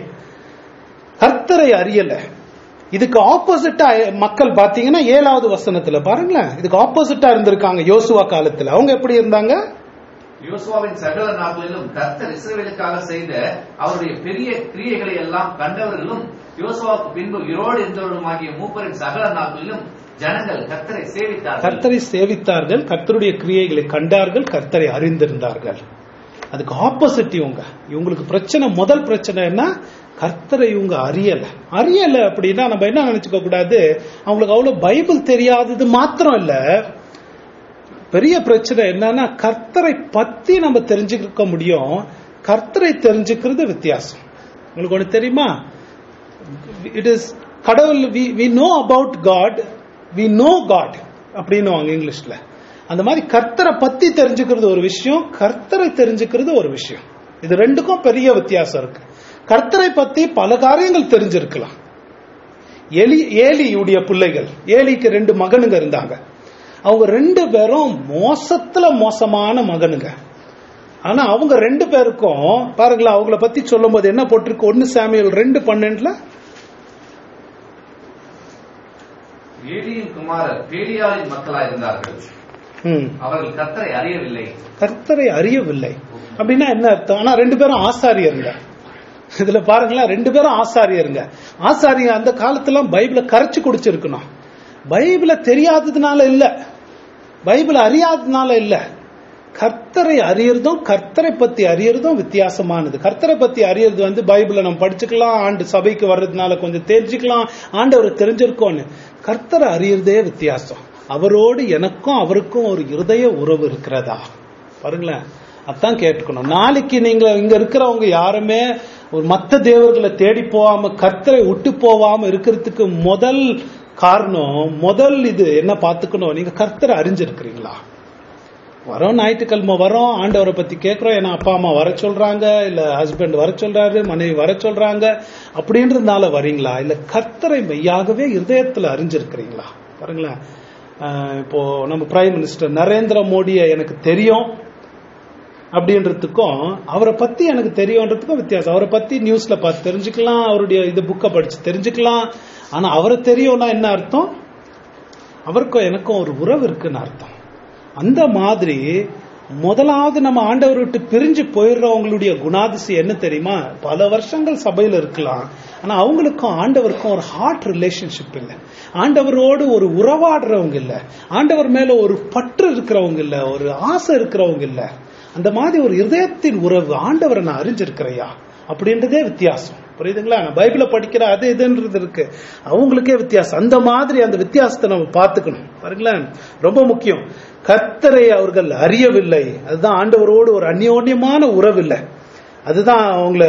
கர்த்தரை அறியல இதுக்கு ஆப்போசிட்டா மக்கள் பாத்தீங்கன்னா ஏழாவது வசனத்துல பாருங்களேன் இதுக்கு ஆப்போசிட்டா இருந்திருக்காங்க யோசுவா காலத்துல அவங்க எப்படி இருந்தாங்க யோசுவாவின் சகல நாட்களிலும் கர்த்தர் இஸ்ரவேலுக்காக செய்த அவருடைய பெரிய கிரியைகளை எல்லாம் கண்டவர்களும் யோசுவாவுக்கு பின்பு உயிரோடு இருந்தவர்களுமாகிய மூப்பரின் சகல நாட்களிலும் ஜனங்கள் கர்த்தரை சேவித்தார்கள் கர்த்தரை சேவித்தார்கள் கர்த்தருடைய கிரியைகளை கண்டார்கள் கர்த்தரை அறிந்திருந்தார்கள் அதுக்கு ஆப்போசிட் இவங்க இவங்களுக்கு பிரச்சனை முதல் பிரச்சனை என்ன கர்த்தரை இவங்க அறியல அறியல அப்படின்னா நம்ம என்ன நினைச்சுக்க கூடாது அவங்களுக்கு அவ்வளவு பைபிள் தெரியாதது மாத்திரம் இல்ல பெரிய பிரச்சனை என்னன்னா கர்த்தரை பத்தி நம்ம தெரிஞ்சுக்க முடியும் கர்த்தரை தெரிஞ்சுக்கிறது வித்தியாசம் உங்களுக்கு ஒண்ணு தெரியுமா இட் இஸ் கடவுள் we know about God we know God அப்படின்னு இங்கிலீஷ்ல அந்த மாதிரி கர்த்தரை பத்தி தெரிஞ்சுக்கிறது ஒரு விஷயம் கர்த்தரை தெரிஞ்சுக்கிறது ஒரு விஷயம் இது ரெண்டுக்கும் பெரிய வித்தியாசம் இருக்கு கர்த்தரை பத்தி பல காரியங்கள் தெரிஞ்சிருக்கலாம் எலி ஏலியுடைய பிள்ளைகள் ஏலிக்கு ரெண்டு மகனுங்க இருந்தாங்க அவங்க ரெண்டு பேரும் மோசத்துல மோசமான மகனுங்க ஆனா அவங்க ரெண்டு பேருக்கும் பாருங்களேன் அவங்கள பத்தி சொல்லும் போது என்ன போட்டிருக்கு ஒன்னு சாமியல் ரெண்டு பன்னெண்டுல ஏலியின் குமாரர் பேலியாளின் மக்களாயிருந்தார்கள் ம் அவர்கள் கர்த்தரை அறியவில்லை கர்த்தரை அறியவில்லை அப்படின்னா என்ன அர்த்தம் ஆனா ரெண்டு பேரும் ஆசாரியருங்க இதுல பாருங்களேன் ரெண்டு பேரும் ஆசாரியருங்க ஆசாரிய அந்த காலத்துல பைபிளை கரைச்சு குடிச்சிருக்கணும் பைபிளை தெரியாததுனால இல்ல பைபிளை அறியாததுனால இல்ல கர்த்தரை அறியறதும் கர்த்தரை பத்தி அறியறதும் வித்தியாசமானது கர்த்தரை பத்தி அறியறது வந்து பைபிளை நம்ம படிச்சுக்கலாம் ஆண்டு சபைக்கு வர்றதுனால கொஞ்சம் தெரிஞ்சுக்கலாம் ஆண்டவரை தெரிஞ்சிருக்கோன்னு கர்த்தரை அறியறதே வித்தியாசம் அவரோடு எனக்கும் அவருக்கும் ஒரு இருதய உறவு இருக்கிறதா பாருங்களேன் அதான் கேட்டுக்கணும் நாளைக்கு நீங்க இங்க இருக்கிறவங்க யாருமே ஒரு மத்த தேவர்களை தேடி போகாம கர்த்தரை விட்டு போகாம இருக்கிறதுக்கு முதல் காரணம் முதல் இது என்ன பார்த்துக்கணும் நீங்க கர்த்தரை அறிஞ்சிருக்கிறீங்களா வரோம் ஞாயிற்றுக்கிழமை வரோம் ஆண்டவரை பத்தி கேட்கிறோம் ஏன்னா அப்பா அம்மா வர சொல்றாங்க இல்ல ஹஸ்பண்ட் வர சொல்றாரு மனைவி வர சொல்றாங்க அப்படின்றதுனால வரீங்களா இல்ல கர்த்தரை மெய்யாகவே இருதயத்துல அறிஞ்சிருக்கிறீங்களா பாருங்களேன் ஆஹ் இப்போ நம்ம பிரைம் மினிஸ்டர் நரேந்திர மோடியை எனக்கு தெரியும் அப்படின்றதுக்கும் அவரை பத்தி எனக்கு தெரியும்ன்றதுக்கும் வித்தியாசம் அவரை பத்தி நியூஸ்ல பார்த்து தெரிஞ்சுக்கலாம் அவருடைய இது புக்கை படிச்சு தெரிஞ்சுக்கலாம் ஆனா அவரை தெரியும்னா என்ன அர்த்தம் அவருக்கும் எனக்கும் ஒரு உறவு இருக்குன்னு அர்த்தம் அந்த மாதிரி முதலாவது நம்ம ஆண்டவர் விட்டு பிரிஞ்சு போயிடுறவங்களுடைய குணாதிசயம் என்ன தெரியுமா பல வருஷங்கள் சபையில இருக்கலாம் ஆனா அவங்களுக்கும் ஆண்டவருக்கும் ஒரு ஹார்ட் ரிலேஷன்ஷிப் இல்லை ஆண்டவரோடு ஒரு உறவாடுறவங்க இல்ல ஆண்டவர் மேல ஒரு பற்று இருக்கிறவங்க இல்ல ஒரு ஆசை இருக்கிறவங்க இல்ல அந்த மாதிரி ஒரு இதயத்தின் உறவு ஆண்டவரை நான் அறிஞ்சிருக்கிறையா அப்படின்றதே வித்தியாசம் புரியுதுங்களா நான் பைபிளை படிக்கிற அது இதுன்றது இருக்கு அவங்களுக்கே வித்தியாசம் அந்த மாதிரி அந்த வித்தியாசத்தை நம்ம பார்த்துக்கணும் பாருங்களேன் ரொம்ப முக்கியம் கர்த்தரை அவர்கள் அறியவில்லை அதுதான் ஆண்டவரோடு ஒரு அந்யோன்யமான உறவு இல்லை அதுதான் அவங்கள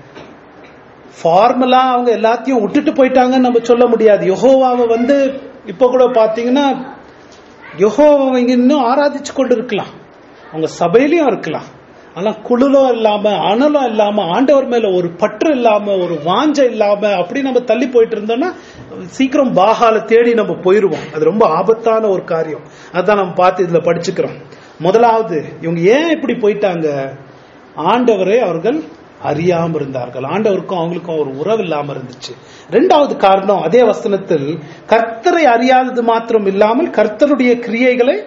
ஃபார்மலா அவங்க எல்லாத்தையும் விட்டுட்டு போயிட்டாங்கன்னு நம்ம சொல்ல முடியாது யெகோவாவை வந்து இப்ப கூட பாத்தீங்கன்னா யெகோவாவை இங்க இன்னும் ஆராதிச்சு கொண்டு இருக்கலாம் அவங்க சபையிலயும் இருக்கலாம் ஆனா குளிரும் இல்லாம அனலும் இல்லாம ஆண்டவர் மேல ஒரு பற்று இல்லாம ஒரு வாஞ்சை இல்லாம அப்படி நம்ம தள்ளி போயிட்டு இருந்தோம்னா சீக்கிரம் பாகால தேடி நம்ம போயிருவோம் அது ரொம்ப ஆபத்தான ஒரு காரியம் அதான் நம்ம பார்த்து இதுல படிச்சுக்கிறோம் முதலாவது இவங்க ஏன் இப்படி போயிட்டாங்க ஆண்டவரை அவர்கள் அறியாம இருந்தார்கள் ஆண்டவருக்கும் அவங்களுக்கும் ஒரு உறவு இல்லாம இருந்துச்சு ரெண்டாவது காரணம் அதே வசனத்தில் கர்த்தரை அறியாதது மாத்திரம் இல்லாமல் கர்த்தருடைய கிரியைகளை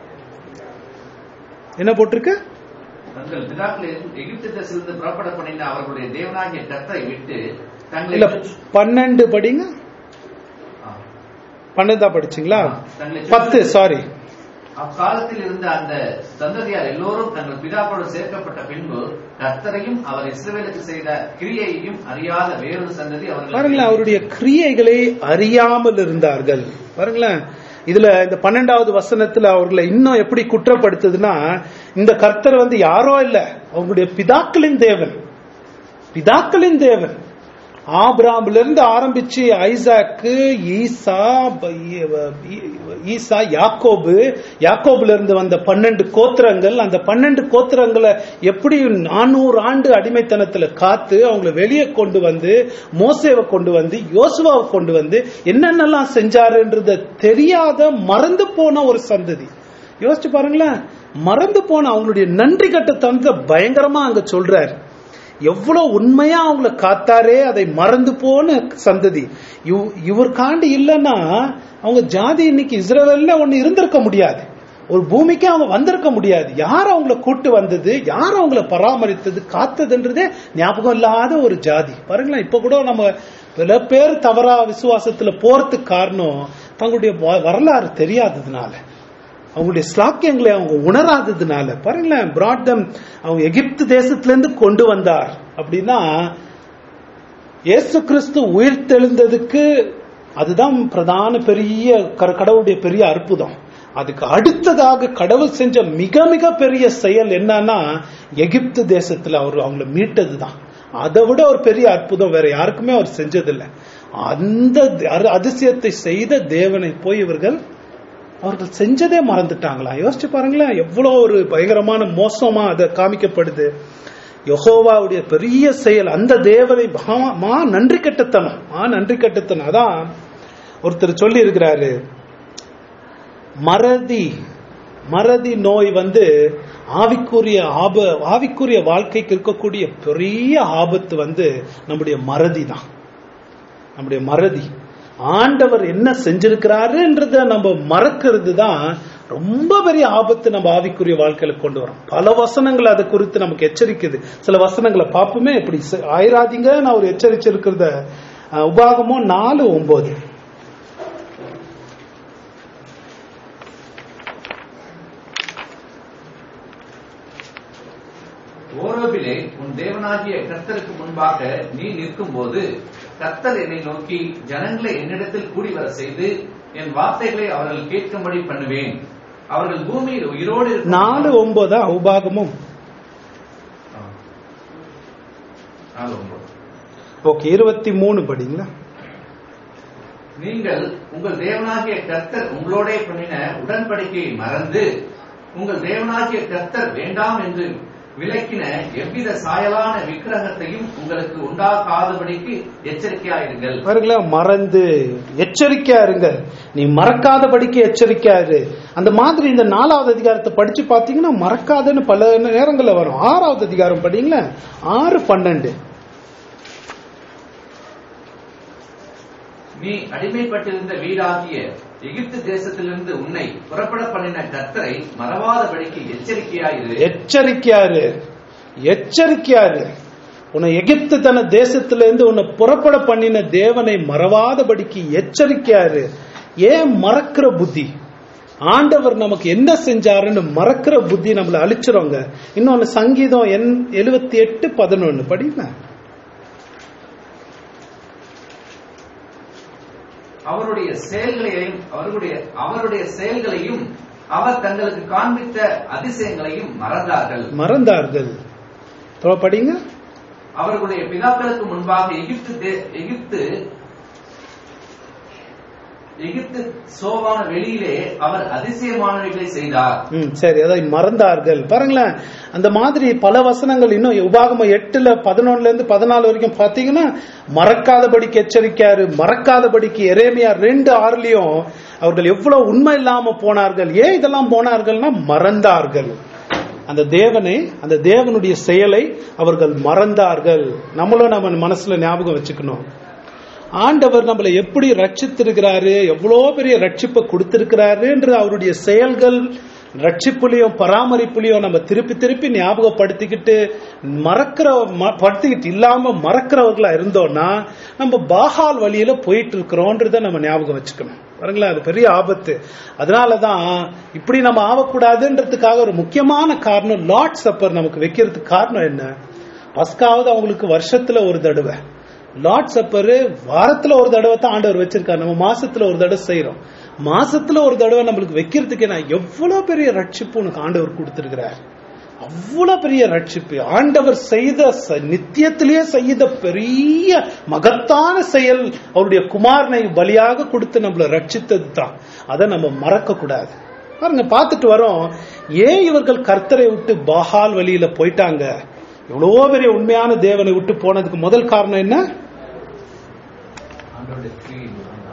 என்ன போட்டிருக்கு தங்கள் பிதாக்களை எகிப்து தேசத்திலிருந்து புறப்பட பண்ணின அவர்களுடைய தேவனாகிய கர்த்தரை விட்டு தங்களை இல்ல பன்னெண்டு படிங்க ஆ. பன்னெண்டா படிச்சீங்களா தங்களை பத்து சாரி அக்காலத்தில் இருந்த அந்த சந்ததியார் எல்லோரும் தங்கள் பிதாக்களோடு சேர்க்கப்பட்ட பின்பு கர்த்தரையும் அவர் இஸ்ரவேலுக்கு செய்த கிரியையையும் அறியாத வேறொரு சந்ததி பாருங்களேன் அவர்கள் அவருடைய கிரியைகளை அறியாமல் இருந்தார்கள் பாருங்களேன் இதுல இந்த பன்னெண்டாவது வசனத்துல அவர்களை இன்னும் எப்படி குற்றப்படுத்துதுன்னா இந்த கர்த்தர் வந்து யாரோ இல்ல அவங்களுடைய பிதாக்களின் தேவன் பிதாக்களின் தேவன் ஆபிராம்ல இருந்து ஆரம்பிச்சு ஐசாக்கு ஈசா ப- ஈ- ஈசா யாக்கோபு யாக்கோபுல இருந்து வந்த பன்னெண்டு கோத்திரங்கள் அந்த பன்னெண்டு கோத்திரங்களை எப்படி நானூறு ஆண்டு அடிமைத்தனத்துல காத்து அவங்கள வெளியே கொண்டு வந்து மோசேவை கொண்டு வந்து யோசுவாவை கொண்டு வந்து என்னென்னலாம் செஞ்சாருன்றத தெரியாத மறந்து போன ஒரு சந்ததி யோசிச்சு பாருங்களேன் மறந்து போன அவங்களுடைய நன்றி கட்டத்தனத்தை பயங்கரமா அங்க சொல்றாரு எவ்வளவு உண்மையா அவங்கள காத்தாரே அதை மறந்து போன சந்ததி இவ்- இவர் காண்டி இல்லைன்னா அவங்க ஜாதி இன்னைக்கு இஸ்ரேல்ல ஒண்ணு இருந்திருக்க முடியாது ஒரு பூமிக்கு அவங்க வந்திருக்க முடியாது யார் அவங்கள கூட்டு வந்தது யார் அவங்கள பராமரித்தது காத்ததுன்றதே ஞாபகம் இல்லாத ஒரு ஜாதி பாருங்களேன் இப்ப கூட நம்ம பல பேர் தவறா விசுவாசத்துல போறதுக்கு காரணம் தங்களுடைய வ- வரலாறு தெரியாததுனால அவங்களுடைய ஸ்லாக்கியங்களை அவங்க உணராததுனால பாருங்களேன் பிராட்தம் அவங்க எகிப்து தேசத்துல இருந்து கொண்டு வந்தார் அப்படின்னா இயேசு கிறிஸ்து உயிர் தெழுந்ததுக்கு அதுதான் பிரதான பெரிய க- கடவுளுடைய பெரிய அற்புதம் அதுக்கு அடுத்ததாக கடவுள் செஞ்ச மிக மிக பெரிய செயல் என்னன்னா எகிப்து தேசத்துல அவர் அவங்கள மீட்டதுதான் அதை விட ஒரு பெரிய அற்புதம் வேற யாருக்குமே அவர் செஞ்சதில்லை அந்த அரு- அதிசயத்தை செய்த தேவனை போய் இவர்கள் அவர்கள் செஞ்சதே மறந்துட்டாங்களா யோசிச்சு பாருங்களேன் எவ்வளவு ஒரு பயங்கரமான மோசமா அதை காமிக்கப்படுது யெகோவாவுடைய பெரிய செயல் அந்த தேவனை மகா- மா நன்றி கட்டத்தனம் மா நன்றி கட்டத்தனம் அதான் ஒருத்தர் சொல்லி இருக்கிறாரு மறதி மறதி நோய் வந்து ஆவிக்குரிய ஆப ஆவிக்குரிய வாழ்க்கைக்கு இருக்கக்கூடிய பெரிய ஆபத்து வந்து நம்முடைய மறதி தான் நம்முடைய மறதி ஆண்டவர் என்ன செஞ்சிருக்கிறாருன்றத நம்ம மறக்கிறது தான் ரொம்ப பெரிய ஆபத்து நம்ம ஆவிக்குரிய வாழ்க்கையில கொண்டு வரும் பல வசனங்கள் அதை குறித்து நமக்கு எச்சரிக்குது சில வசனங்களை பார்ப்போமே இப்படி செ- ஆயிராதீங்க நான் ஒரு எச்சரிச்சிருக்கிறத அஹ், உபாகமம் நாலு ஒன்பது ஓரோபிலே உன் தேவனாகிய கர்த்தருக்கு முன்பாக நீ நிற்கும்போது கர்த்தர் என்னை நோக்கி ஜனங்களை என்னிடத்தில் கூடி வர செய்து என் வார்த்தைகளை அவர்கள் கேட்கும்படி பண்ணுவேன் அவர்கள் பூமியில் உயிரோடு இருக்கும் நாலு ஒன்பதா உபாகமும் ஆ. நாலு ஒன்பது. ஓகே இருபத்தி மூணு படிங்களா நீங்கள் உங்கள் தேவனாகிய கர்த்தர் உங்களோடே பண்ணின உடன்படிக்கையை மறந்து உங்கள் தேவனாகிய கர்த்தர் வேண்டாம் என்று விலக்கின எவ்வித சாயலான விக்கிரகத்தையும் உங்களுக்கு உண்டாக்காதபடிக்கு எச்சரிக்கையாயிருங்கள் பாருங்களேன் மறந்து எச்சரிக்கையா இருங்க நீ மறக்காதபடிக்கு எச்சரிக்கையா இரு அந்த மாதிரி இந்த நாலாவது அதிகாரத்தை படிச்சு பாத்தீங்கன்னா மறக்காதன்னு பல நேரங்கள்ல வரும் ஆறாவது அதிகாரம் படிங்களேன் ஆறு பன்னெண்டு நீ அடிமைப்பட்டிருந்த வீடாகிய எகிப்து தேசத்திலிருந்து உன்னை புறப்பட பண்ணின கர்த்தரை மறவாதபடிக்கு எச்சரிக்கையாயிரு எச்சரிக்கையா இரு எச்சரிக்கையா இரு உன்னை எகிப்து தன தேசத்துல இருந்து உன்னை புறப்பட பண்ணின தேவனை மறவாதபடிக்கு எச்சரிக்கையா இரு ஏன் மறக்கிற புத்தி ஆண்டவர் நமக்கு என்ன செஞ்சாருன்னு மறக்கிற புத்தி நம்மள அழிச்சிருங்க இன்னொன்னு சங்கீதம் எண் எழுபத்தி எட்டு பதினொன்னு படிங்க அவருடைய செயல்களையும் அவருடைய அவருடைய செயல்களையும் அவர் தங்களுக்கு காண்பித்த அதிசயங்களையும் மறந்தார்கள் மறந்தார்கள் தொடர்ந்து படிங்க அவர்களுடைய பிதாக்களுக்கு முன்பாக எகிப்து தே- எகிப்து எகிப்து சோவான வெளியிலே அவர் அதிசயமானவைகளை செய்தார் ம், சரி அதை மறந்தார்கள் பாருங்களேன் அந்த மாதிரி பல வசனங்கள் இன்னும் உபாகமம் எட்டுல பதினொன்னுல இருந்து பதினாலு வரைக்கும் பாத்தீங்கன்னா மறக்காதபடிக்கு எச்சரிக்காரு மறக்காதபடிக்கு எரேமியா ரெண்டு ஆறுலயும் அவர்கள் எவ்வளவு உண்மை இல்லாம போனார்கள் ஏன் இதெல்லாம் போனார்கள்னா மறந்தார்கள் அந்த தேவனை அந்த தேவனுடைய செயலை அவர்கள் மறந்தார்கள் நம்மளும் நம்ம மனசுல ஞாபகம் வச்சுக்கணும் ஆண்டவர் நம்மளை எப்படி ரட்சித்திருக்கிறாரு எவ்வளோ பெரிய ரட்சிப்பை கொடுத்திருக்கிறாருன்ற அவருடைய செயல்கள் ரட்சிப்புலையும் பராமரிப்புலையும் நம்ம திருப்பி திருப்பி ஞாபகப்படுத்திக்கிட்டு மறக்கிற ம- படுத்திக்கிட்டு இல்லாம மறக்கிறவர்களா இருந்தோம்னா நம்ம பாகால் வழியில போயிட்டு இருக்கிறோன்றத நம்ம ஞாபகம் வச்சுக்கணும் பாருங்களேன் அது பெரிய ஆபத்து அதனாலதான் இப்படி நம்ம ஆகக்கூடாதுன்றதுக்காக ஒரு முக்கியமான காரணம் லார்ட் சப்பர் நமக்கு வைக்கிறதுக்கு காரணம் என்ன பஸ்காவது அவங்களுக்கு வருஷத்துல ஒரு தடவை லார்ட் சப்பர் வாரத்துல ஒரு தடவை தான் ஆண்டவர் வச்சிருக்காரு நம்ம மாசத்துல ஒரு தடவை செய்யறோம் மாசத்துல ஒரு தடவை நம்மளுக்கு வைக்கிறதுக்கு என்ன எவ்வளவு பெரிய ரட்சிப்பு உனக்கு ஆண்டவர் கொடுத்திருக்கிறார் அவ்வளவு பெரிய ரட்சிப்பு ஆண்டவர் செய்த ச- நித்தியத்திலேயே செய்த பெரிய மகத்தான செயல் அவருடைய குமாரனை பலியாக கொடுத்து நம்மளை ரட்சித்தது தான் அதை நம்ம மறக்க கூடாது பாருங்க பார்த்துட்டு வரோம் ஏன் இவர்கள் கர்த்தரை விட்டு பாகால் வழியில போயிட்டாங்க எவ்வளவோ பெரிய உண்மையான தேவனை விட்டு போனதுக்கு முதல் காரணம் என்ன ஆண்டவருடைய கிரியை.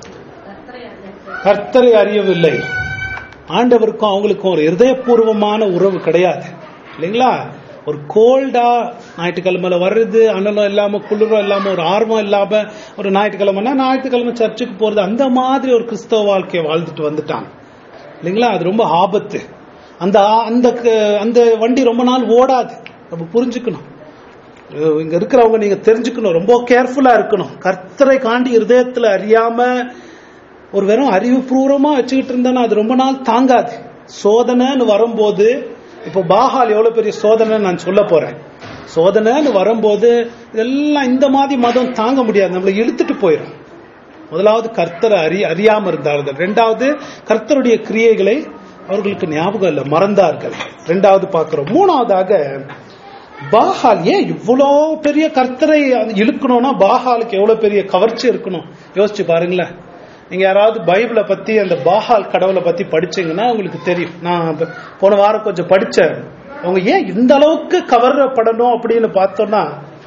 கர்த்தரை அறியவில்லை ஆண்டவருக்கும் அவங்களுக்கும் ஒரு இருதயபூர்வமான உறவு கிடையாது இல்லைங்களா ஒரு கோல்டா ஞாயிற்றுக்கிழமையில வர்றது அனலம் இல்லாம குளிரும் இல்லாம ஒரு ஆர்வம் இல்லாம ஒரு ஞாயிற்றுக்கிழமைனா ஞாயிற்றுக்கிழமை சர்ச்சுக்கு போறது அந்த மாதிரி ஒரு கிறிஸ்தவ வாழ்க்கையை வாழ்ந்துட்டு வந்துட்டாங்க இல்லைங்களா அது ரொம்ப ஆபத்து அந்த ஆ- அந்த க- அந்த வண்டி ரொம்ப நாள் ஓடாது நம்ம புரிஞ்சுக்கணும் அஹ் இங்க இருக்கிறவங்க நீங்க தெரிஞ்சுக்கணும் ரொம்ப கேர்ஃபுல்லா இருக்கணும் கர்த்தரை காண்டி இருதயத்துல அறியாம ஒரு வெறும் அறிவுபூர்வமா வச்சுக்கிட்டு இருந்தோன்னா அது ரொம்ப நாள் தாங்காது சோதனைன்னு வரும்போது இப்போ பாகால் எவ்வளவு பெரிய சோதனை நான் சொல்ல போறேன் சோதனைன்னு வரும்போது இதெல்லாம் இந்த மாதிரி மதம் தாங்க முடியாது நம்மளை இழுத்துட்டு போயிடும் முதலாவது கர்த்தரை அறி அறியாம இருந்தார்கள் ரெண்டாவது கர்த்தருடைய கிரியைகளை அவர்களுக்கு ஞாபகம் இல்லை மறந்தார்கள் ரெண்டாவது பார்க்கிறோம் மூணாவதாக பாகால் ஏன் இவ்வளோ பெரிய கர்த்தரை இழுக்கணும்னா பாகாலுக்கு எவ்வளவு பெரிய கவர்ச்சி இருக்கணும் யோசிச்சு பாருங்களேன் நீங்க யாராவது பைபிளை பத்தி அந்த பாகால் கடவுளை பத்தி படிச்சீங்கன்னா உங்களுக்கு தெரியும் நான் இப்ப போன வாரம் கொஞ்சம் படிச்சேன் அவங்க ஏன் இந்த அளவுக்கு கவரப்படணும் அப்படின்னு பார்த்தோம்னா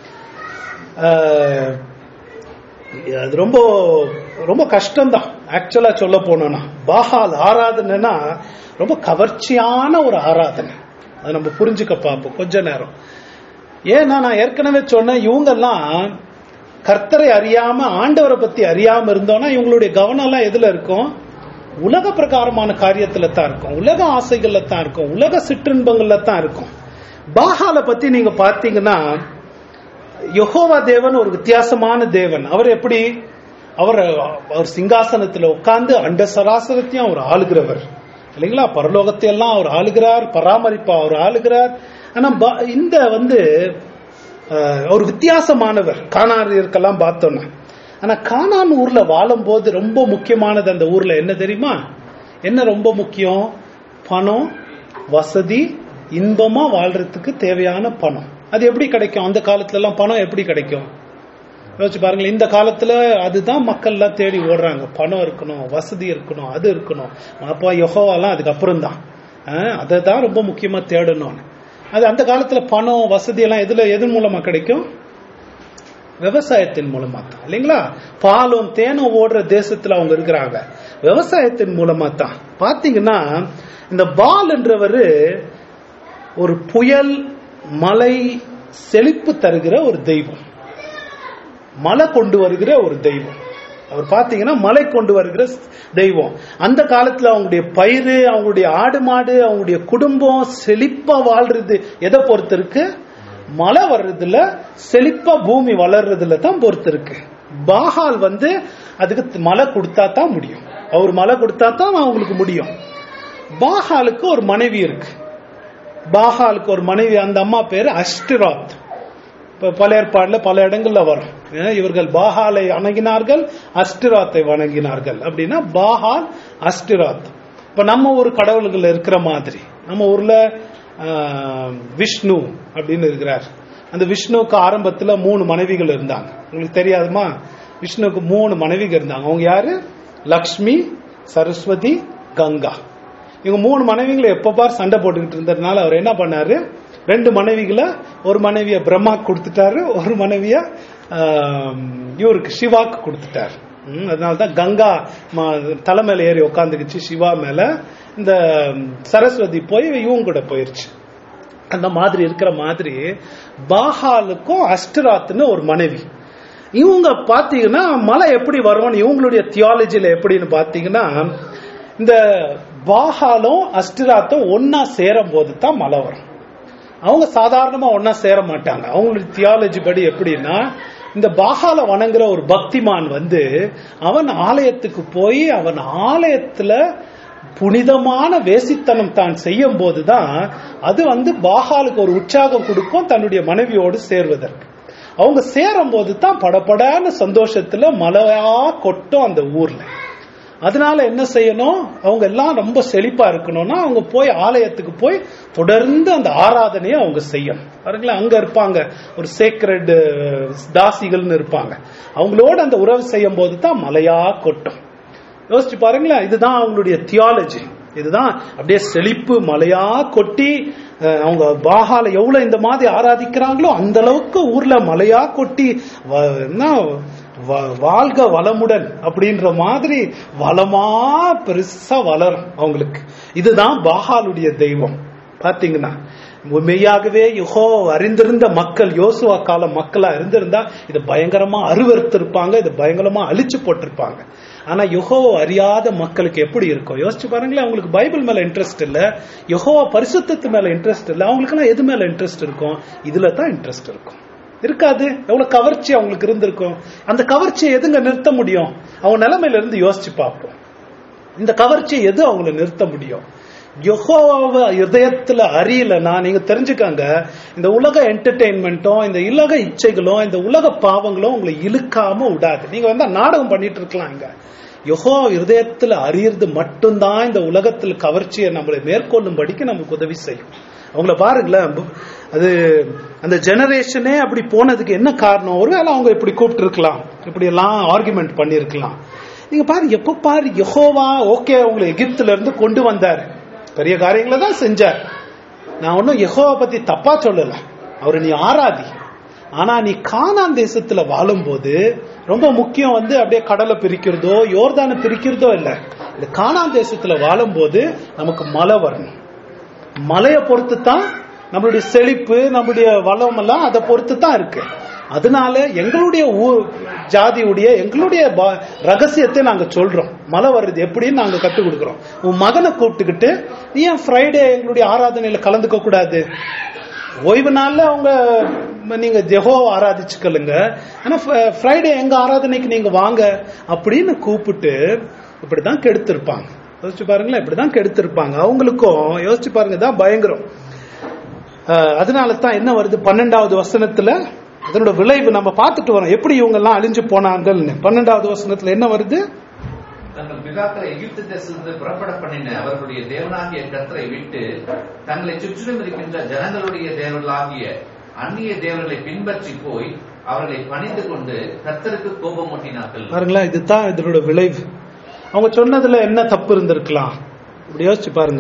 ஆஹ், அது ரொம்ப ரொம்ப கஷ்டம்தான் ஆக்சுவலா சொல்ல போனோம்னா பாகால் ஆராதனைனா ரொம்ப கவர்ச்சியான ஒரு ஆராதனை அதை நம்ம புரிஞ்சுக்க பார்ப்போம் கொஞ்ச நேரம் ஏன்னா நான் ஏற்கனவே சொன்னேன் இவங்கெல்லாம் கர்த்தரை அறியாம ஆண்டவரை பத்தி அறியாம இருந்தோம்னா இவங்களுடைய கவனம் எல்லாம் எதுல இருக்கும் உலக பிரகாரமான காரியத்துல தான் இருக்கும் உலக ஆசைகள்ல தான் இருக்கும் உலக சிற்றின்பங்கள்ல தான் இருக்கும் பாகால பத்தி நீங்க பார்த்தீங்கன்னா யெகோவா தேவன் ஒரு வித்தியாசமான தேவன் அவர் எப்படி அவர் அவர் சிங்காசனத்துல உட்கார்ந்து அண்ட சராசரத்தையும் அவர் ஆளுகிறவர் இல்லைங்களா பரலோகத்தை எல்லாம் அவர் ஆளுகிறார் பராமரிப்பா அவர் ஆளுகிறார் ஆனா ப- இந்த வந்து அஹ், ஒரு வித்தியாசமானவர் காணாரியருக்கெல்லாம் பார்த்தோம்னா ஆனா கானான் ஊர்ல வாழும்போது ரொம்ப முக்கியமானது அந்த ஊர்ல என்ன தெரியுமா என்ன ரொம்ப முக்கியம் பணம் வசதி இன்பமா வாழ்றதுக்கு தேவையான பணம் அது எப்படி கிடைக்கும் அந்த காலத்துல எல்லாம் பணம் எப்படி கிடைக்கும் யோசிச்சு பாருங்களேன் இந்த காலத்துல அதுதான் மக்கள் எல்லாம் தேடி ஓடுறாங்க பணம் இருக்கணும் வசதி இருக்கணும் அது இருக்கணும் அப்பா யெகோவாலாம் அதுக்கப்புறம் தான் அதை தான் ரொம்ப முக்கியமா தேடணும் அது அந்த காலத்துல பணம் வசதி எல்லாம் எதுல எது மூலமா கிடைக்கும் விவசாயத்தின் மூலமா தான் இல்லைங்களா பாலும் தேனும் ஓடுற தேசத்துல அவங்க இருக்கிறாங்க விவசாயத்தின் மூலமா தான் பாத்தீங்கன்னா இந்த பால் என்றவர் ஒரு புயல் மழை செழிப்பு தருகிற ஒரு தெய்வம் மழை கொண்டு வருகிற ஒரு தெய்வம் அவர் பாத்தீங்கன்னா மழை கொண்டு வருகிற தெய்வம் அந்த காலத்துல அவங்களுடைய பயிர் அவங்களுடைய ஆடு மாடு அவங்களுடைய குடும்பம் செழிப்பா வாழ்றது எதை பொறுத்து இருக்கு மழை வர்றதுல செழிப்பா பூமி வளர்றதுல தான் பொறுத்து இருக்கு பாகால் வந்து அதுக்கு மழை கொடுத்தா தான் முடியும் அவர் மழை கொடுத்தா தான் அவங்களுக்கு முடியும் பாகாலுக்கு ஒரு மனைவி இருக்கு பாகாலுக்கு ஒரு மனைவி அந்த அம்மா பேரு அஷ்டிராத் இப்ப பல ஏற்பாடுல பல இடங்கள்ல வரும் ஏன்னா, இவர்கள் பாகாலை வணங்கினார்கள் அஷ்டிராத்தை வணங்கினார்கள் அப்படின்னா பாகால் அஷ்டிராத் இப்ப நம்ம ஒரு கடவுள்கள் இருக்கிற மாதிரி நம்ம ஊர்ல ஆஹ், விஷ்ணு அப்படின்னு இருக்கிறார் அந்த விஷ்ணுவுக்கு ஆரம்பத்துல மூணு மனைவிகள் இருந்தாங்க உங்களுக்கு தெரியாதுமா விஷ்ணுவுக்கு மூணு மனைவிகள் இருந்தாங்க அவங்க யாரு லக்ஷ்மி சரஸ்வதி கங்கா இவங்க மூணு மனைவிகளை எப்ப பார் சண்டை போட்டுக்கிட்டு இருந்ததுனால அவர் என்ன பண்ணாரு ரெண்டு மனைவிகளை ஒரு மனைவிய பிரம்மா கொடுத்துட்டாரு ஒரு மனைவிய ஆம், இவருக்கு சிவாக்கு கொடுத்துட்டாரு ம், அதனாலதான் கங்கா ம- தலை மேல ஏறி உட்காந்துக்குச்சு சிவா மேல இந்த சரஸ்வதி போய் இவங்க கூட போயிருச்சு அந்த மாதிரி இருக்கிற மாதிரி பாஹாலுக்கும் அஷ்டராத்னு ஒரு மனைவி இவங்க பாத்தீங்கன்னா மலை எப்படி வரும்னு இவங்களுடைய தியாலஜில எப்படின்னு பாத்தீங்கன்னா இந்த பாஹாலும் அஷ்டராத்தும் ஒன்னா சேரும் போது தான் மலை வரும் அவங்க சாதாரணமா ஒன்னா சேர மாட்டாங்க அவங்களுடைய தியாலஜி படி எப்படின்னா இந்த பாகால வணங்குற ஒரு பக்திமான் வந்து அவன் ஆலயத்துக்கு போய் அவன் ஆலயத்துல புனிதமான வேசித்தனம் தான் செய்யும் போதுதான் அது வந்து பாகாலுக்கு ஒரு உற்சாகம் கொடுக்கும் தன்னுடைய மனைவியோடு சேர்வதற்கு அவங்க சேரும் போது தான் படபடன்னு சந்தோஷத்துல மழையா கொட்டும் அந்த ஊர்ல அதனால என்ன செய்யணும் அவங்க எல்லாம் ரொம்ப செழிப்பா இருக்கணும்னா அவங்க போய் ஆலயத்துக்கு போய் தொடர்ந்து அந்த ஆராதனையை அவங்க செய்யணும் பாருங்களேன் அங்க இருப்பாங்க ஒரு சேக்ரெட் தாசிகள்னு இருப்பாங்க அவங்களோட அந்த உறவு செய்யும் போது தான் மலையா கொட்டும் யோசிச்சு பாருங்களேன் இதுதான் அவங்களுடைய தியாலஜி இதுதான் அப்படியே செழிப்பு மலையா கொட்டி அஹ், அவங்க பாகால எவ்வளவு இந்த மாதிரி ஆராதிக்கிறாங்களோ அந்த அளவுக்கு ஊர்ல மலையா கொட்டி வ- என்ன, வ- வாழ்க வளமுடன் அப்படின்ற மாதிரி வளமா பெருசா வளரும் அவங்களுக்கு இதுதான் பாகாலுடைய தெய்வம் பாத்தீங்கன்னா மெய்யாகவே யுகோ அறிந்திருந்த மக்கள் யோசுவா கால மக்களா இருந்திருந்தா இது பயங்கரமா அருவறுத்திருப்பாங்க இது பயங்கரமா அழிச்சு போட்டிருப்பாங்க ஆனா யுகோவை அறியாத மக்களுக்கு எப்படி இருக்கும் யோசிச்சு பாருங்களேன் அவங்களுக்கு பைபிள் மேல இன்ட்ரெஸ்ட் இல்ல யுகோவா பரிசுத்தத்து மேல இன்ட்ரெஸ்ட் இல்ல அவங்களுக்குலாம் எது மேல இன்ட்ரெஸ்ட் இருக்கும் இதுல தான் இன்ட்ரெஸ்ட் இருக்கும் இருக்காது எவ்வளவு கவர்ச்சி அவங்களுக்கு இருந்திருக்கும் அந்த கவர்ச்சியை எதுங்க நிறுத்த முடியும் அவங்க நிலைமையில இருந்து யோசிச்சு பார்ப்போம் இந்த கவர்ச்சி எது அவங்கள நிறுத்த முடியும் யெகோவாவை இதயத்துல அறியலன்னா நீங்க தெரிஞ்சுக்கங்க இந்த உலக என்டர்டெயின்மெண்ட்டும் இந்த உலக இச்சைகளும் இந்த உலக பாவங்களும் உங்களை இழுக்காம விடாது நீங்க வந்து நாடகம் பண்ணிட்டு இருக்கலாம் இங்க யெகோ இருதயத்துல அறியறது மட்டும்தான் இந்த உலகத்துல கவர்ச்சியை நம்மளை மேற்கொள்ளும்படிக்கு நமக்கு உதவி செய்யும் அவங்கள பாருங்களேன் பு- அது அந்த ஜெனரேஷனே அப்படி போனதுக்கு என்ன காரணம் ஒருவேளை அவங்க இப்படி கூப்பிட்டு இருக்கலாம் இப்படி எல்லாம் ஆர்குமெண்ட் பண்ணிருக்கலாம் நீங்க பாரு எப்ப பாரு யெகோவா ஓகே உங்களை எகிப்துல இருந்து கொண்டு வந்தாரு பெரிய காரியங்களை தான் செஞ்சார் நான் ஒன்னும் யெகோவா பத்தி தப்பா சொல்லல அவரை நீ ஆராதி ஆனா நீ கானான் தேசத்துல வாழும்போது ரொம்ப முக்கியம் வந்து அப்படியே கடலை பிரிக்கிறதோ யோர்தானை பிரிக்கிறதோ இல்ல இந்த கானான் தேசத்துல வாழும்போது நமக்கு மழை வரணும் மலையை பொறுத்து தான் நம்மளுடைய செழிப்பு நம்மளுடைய வளம் எல்லாம் அதை பொறுத்து தான் இருக்கு அதனால எங்களுடைய ஊர் ஜாதியுடைய எங்களுடைய பா- ரகசியத்தை நாங்க சொல்றோம் மழை வர்றது எப்படின்னு நாங்க கத்துக் கொடுக்குறோம் உன் மகனை கூப்பிட்டுக்கிட்டு நீ ஏன் ஃப்ரைடே எங்களுடைய ஆராதனையில கலந்துக்க கூடாது ஓய்வு நாள்ல அவங்க நீங்க ஜெகோ ஆராதிச்சுக்கலுங்க ஆனா ஃப்ரைடே எங்க ஆராதனைக்கு நீங்க வாங்க அப்படின்னு கூப்பிட்டு இப்படிதான் கெடுத்திருப்பாங்க யோசிச்சு பாருங்களேன் இப்படிதான் கெடுத்திருப்பாங்க அவங்களுக்கும் யோசிச்சு பாருங்க தான் பயங்கரம் அஹ், அதனால தான் என்ன வருது பன்னெண்டாவது வசனத்துல அதனோட விளைவு நம்ம பார்த்துட்டு வரோம் எப்படி இவங்க எல்லாம் அழிஞ்சு போனாங்கன்னு பன்னெண்டாவது வசனத்துல என்ன வருது தங்கள் பிதாக்களை எகிப்து தேசத்திலிருந்து புறப்பட பண்ணின அவர்களுடைய தேவனாகிய கர்த்தரை விட்டு தங்களை சுற்றிலும் இருக்கின்ற ஜனங்களுடைய தேவர்களாகிய அந்நிய தேவர்களை பின்பற்றி போய் அவர்களை பணிந்து கொண்டு கர்த்தருக்கு கோபமூட்டினார்கள் பாருங்களேன் இதுதான் இதனோட விளைவு அவங்க சொன்னதுல என்ன தப்பு இருந்திருக்கலாம் இப்படி யோசிச்சு பாருங்க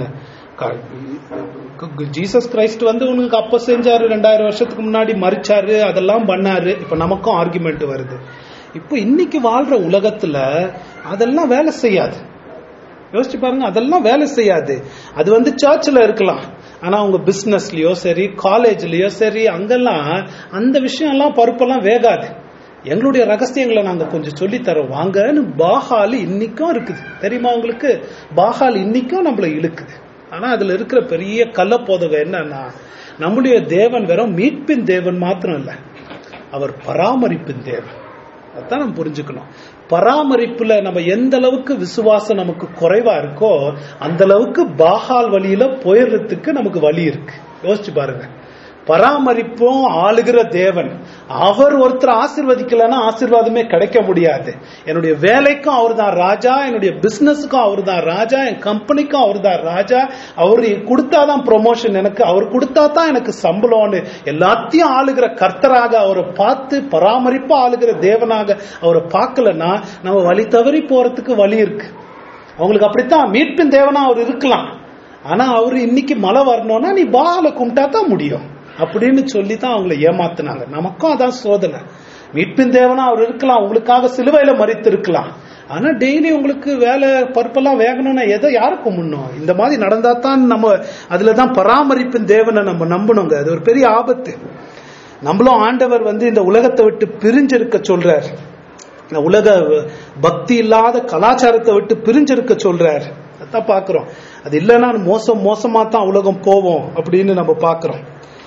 க- ஜீசஸ் கிரைஸ்ட் வந்து உனக்கு அப்ப செஞ்சாரு ரெண்டாயிரம் வருஷத்துக்கு முன்னாடி மறிச்சாரு அதெல்லாம் பண்ணாரு இப்ப நமக்கும் ஆர்குமெண்ட் வருது இப்போ இன்னைக்கு வாழ்ற உலகத்துல அதெல்லாம் வேலை செய்யாது யோசிச்சு பாருங்க அதெல்லாம் வேலை செய்யாது அது வந்து சர்ச்சில் இருக்கலாம் ஆனா உங்க பிசினஸ்லயோ சரி காலேஜ்லயோ சரி அங்கெல்லாம் அந்த விஷயம் எல்லாம் பருப்பெல்லாம் வேகாது எங்களுடைய ரகசியங்களை நாங்க கொஞ்சம் சொல்லி தரோம் வாங்கன்னு பாகால் இன்னைக்கும் இருக்குது தெரியுமா உங்களுக்கு பாகால் இன்னைக்கும் நம்மள இழுக்குது ஆனா அதுல இருக்கிற பெரிய கள்ளப்போதகம் என்னன்னா நம்முடைய தேவன் வெறும் மீட்பின் தேவன் மாத்திரம் இல்ல அவர் பராமரிப்பின் தேவன் அதான் நம்ம புரிஞ்சுக்கணும் பராமரிப்புல நம்ம எந்த அளவுக்கு விசுவாசம் நமக்கு குறைவா இருக்கோ அந்த அளவுக்கு பாகால் வழியில போயிடுறதுக்கு நமக்கு வழி இருக்கு யோசிச்சு பாருங்க பராமரிப்பும் ஆளுகிற தேவன் அவர் ஒருத்தர் ஆசிர்வதிக்கலன்னா ஆசீர்வாதமே கிடைக்க முடியாது என்னுடைய வேலைக்கும் அவர் தான் ராஜா என்னுடைய பிசினஸுக்கும் அவர் தான் ராஜா என் கம்பெனிக்கும் அவர் தான் ராஜா அவர் கொடுத்தாதான் ப்ரொமோஷன் எனக்கு அவர் கொடுத்தா தான் எனக்கு சம்பளம்னு எல்லாத்தையும் ஆளுகிற கர்த்தராக அவரை பார்த்து பராமரிப்பு ஆளுகிற தேவனாக அவரை பார்க்கலன்னா நம்ம வழி தவறி போறதுக்கு வழி இருக்கு அவங்களுக்கு அப்படித்தான் மீட்பின் தேவனா அவர் இருக்கலாம் ஆனா அவரு இன்னைக்கு மழை வரணும்னா நீ பால கும்பிட்டா தான் முடியும் அப்படின்னு சொல்லி தான் அவங்கள ஏமாத்துனாங்க நமக்கும் அதான் சோதனை மீட்பின் தேவனா அவர் இருக்கலாம் உங்களுக்காக சிலுவையில மறித்து இருக்கலாம் ஆனா டெய்லி உங்களுக்கு வேலை பருப்பெல்லாம் வேகணும்னா எதை யாரை கும்பிடணும் இந்த மாதிரி நடந்தா தான் நம்ம அதுலதான் பராமரிப்பின் தேவனை நம்ம நம்பணுங்க அது ஒரு பெரிய ஆபத்து நம்மளும் ஆண்டவர் வந்து இந்த உலகத்தை விட்டு பிரிஞ்சிருக்க சொல்றார் இந்த உலக பக்தி இல்லாத கலாச்சாரத்தை விட்டு பிரிஞ்சிருக்க சொல்றார் அதான் பாக்குறோம் அது இல்லைன்னா மோசம் மோசமா தான் உலகம் போவோம் அப்படின்னு நம்ம பாக்குறோம்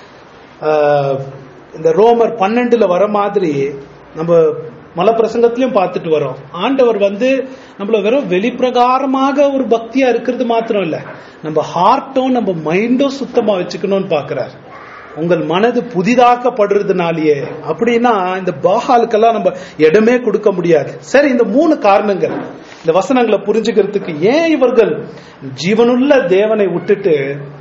ஆஹ் இந்த ரோமர் பன்னெண்டுல வர மாதிரி நம்ம மலை பிரசங்கத்திலயும் பார்த்துட்டு வரோம் ஆண்டவர் வந்து நம்மள வெறும் வெளிப்பிரகாரமாக ஒரு பக்தியா இருக்கிறது மாத்திரம் இல்ல நம்ம ஹார்ட்டும் நம்ம மைண்டும் சுத்தமா வச்சுக்கணும்னு பாக்குறாரு உங்கள் மனது புதிதாக்கப்படுறதுனாலயே அப்படின்னா இந்த பாகாலுக்கெல்லாம் நம்ம இடமே கொடுக்க முடியாது சரி இந்த மூணு காரணங்கள் இந்த வசனங்களை புரிஞ்சுக்கிறதுக்கு ஏன் இவர்கள் ஜீவனுள்ள தேவனை விட்டுட்டு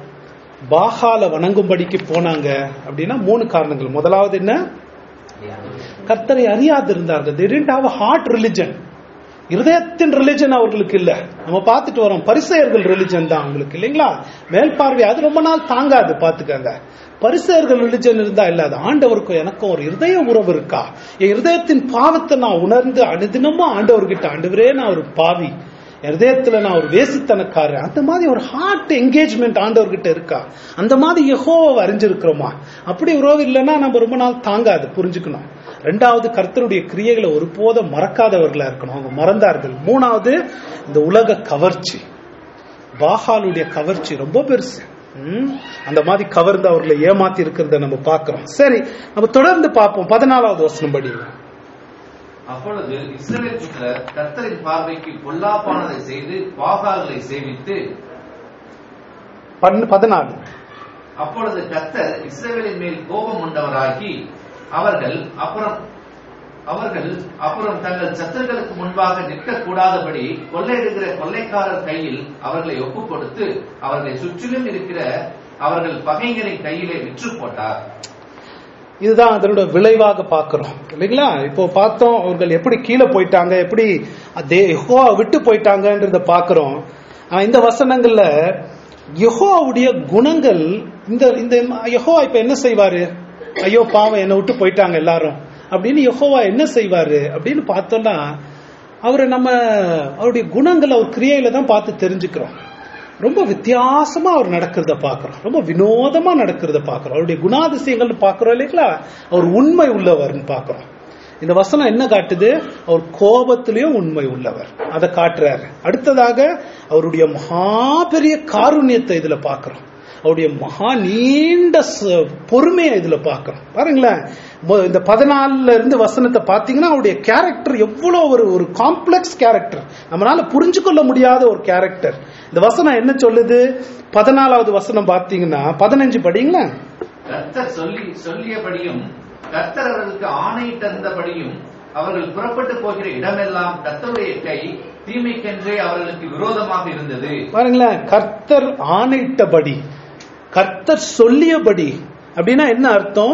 பாகால வணங்கும்படிக்கு போனாங்க அப்படின்னா மூணு காரணங்கள் முதலாவது என்ன கர்த்தரை அறியாது இருந்தார்கள் they didn't have a heart religion இருதயத்தின் ரிலிஜன் அவர்களுக்கு இல்ல நம்ம பார்த்துட்டு வரோம் பரிசெயர்கள் ரிலிஜன் தான் அவங்களுக்கு இல்லைங்களா மேல் பார்வை அது ரொம்ப நாள் தாங்காது பாத்துக்கங்க பரிசெயர்கள் ரிலிஜன் இருந்தா இல்ல அது ஆண்டவருக்கும் எனக்கும் ஒரு இருதய உறவு இருக்கா என் இருதயத்தின் பாவத்தை நான் உணர்ந்து அனுதினமும் ஆண்டவர்கிட்ட ஆண்டவரே நான் ஒரு பாவி என் இதயத்துல நான் ஒரு வேசித்தனக்காரன் அந்த மாதிரி ஒரு ஹார்ட் என்கேஜ்மெண்ட் ஆண்டவர்கிட்ட இருக்கா அந்த மாதிரி யெகோவை அறிஞ்சிருக்கிறோமா அப்படி உறவு இல்லைன்னா நம்ம ரொம்ப நாள் தாங்காது புரிஞ்சுக்கணும் ரெண்டாவது கர்த்தருடைய கிரியைகளை ஒருபோதும் மறக்காதவர்களா இருக்கணும் அவங்க மறந்தார்கள் மூணாவது இந்த உலக கவர்ச்சி பாகாலுடைய கவர்ச்சி ரொம்ப பெருசு ம், அந்த மாதிரி கவர்ந்து அவர்களை ஏமாத்தி இருக்கிறத நம்ம பார்க்கிறோம் சரி நம்ம தொடர்ந்து பார்ப்போம் பதினாலாவது வசனம் படி அப்பொழுது இஸ்ரவேல் புத்திரர் கர்த்தரின் பார்வைக்கு பொல்லாப்பானதை செய்து பாகால்களை சேவித்து பன்- பதினாலு அப்பொழுது கர்த்தர் இஸ்ரவேலின் மேல் கோபம் உண்டவராகி அவர்கள் அப்புறம் அவர்கள் அப்புறம் தங்கள் சத்துருக்களுக்கு முன்பாக நிற்க கூடாதபடி கொள்ளையிடுகிற கொள்ளைக்காரர் கையில் அவர்களை ஒப்புக் கொடுத்து அவர்களை சுற்றிலும் இருக்கிற அவர்கள் பகைஞரின் கையிலே விற்று போட்டார் இதுதான் அதனோட விளைவாக பார்க்கிறோம் இல்லைங்களா இப்போ பார்த்தோம் அவர்கள் எப்படி கீழே போயிட்டாங்க எப்படி அதே யெகோவா விட்டு போயிட்டாங்கன்றத பார்க்கிறோம் ஆனா, இந்த வசனங்கள்ல யெகோவாவுடைய குணங்கள் இந்த இந்த யெகோவா இப்ப என்ன செய்வாரு ஐயோ பாவம் என்னை விட்டு போயிட்டாங்க எல்லாரும் அப்படின்னு யெகோவா என்ன செய்வாரு அப்படின்னு பார்த்தோம்னா அவரை நம்ம அவருடைய குணங்கள் அவர் கிரியையில தான் பார்த்து தெரிஞ்சுக்கிறோம் ரொம்ப வித்தியாசமா அவர் நடக்கிறத பார்க்கிறோம் ரொம்ப வினோதமா நடக்கிறத பார்க்கிறோம் அவருடைய குணாதிசயங்கள் பார்க்கிறோம் இல்லைங்களா அவர் உண்மை உள்ளவர்னு பார்க்கிறோம் இந்த வசனம் என்ன காட்டுது அவர் கோபத்திலையும் உண்மை உள்ளவர் அதை காட்டுறாரு அடுத்ததாக அவருடைய மகா பெரிய காருண்யத்தை இதுல பார்க்கிறோம் அவருடைய மகா நீண்ட ச- பொறுமையை இதுல பார்க்கிறோம் பாருங்களேன் மொ- இந்த பதினாலுல இருந்து வசனத்தை பார்த்தீங்கன்னா அவருடைய கேரக்டர் எவ்வளவு ஒரு ஒரு காம்ப்ளெக்ஸ் கேரக்டர் நம்மளால புரிஞ்சு கொள்ள முடியாத ஒரு கேரக்டர் இந்த வசனம் என்ன சொல்லுது பதினாலாவது வசனம் பார்த்தீங்கன்னா பதினஞ்சு படிங்களா கர்த்தர் சொல்லி சொல்லியபடியும் கர்த்தர் அவர்களுக்கு ஆணையிட்டிருந்தபடியும் அவர்கள் புறப்பட்டு போகிற இடமெல்லாம் கர்த்தருடைய கை தீமைக்கென்றே அவர்களுக்கு விரோதமாக இருந்தது பாருங்களேன் கர்த்தர் ஆணையிட்டபடி கர்த்தர் சொல்லியபடி அப்படின்னா என்ன அர்த்தம்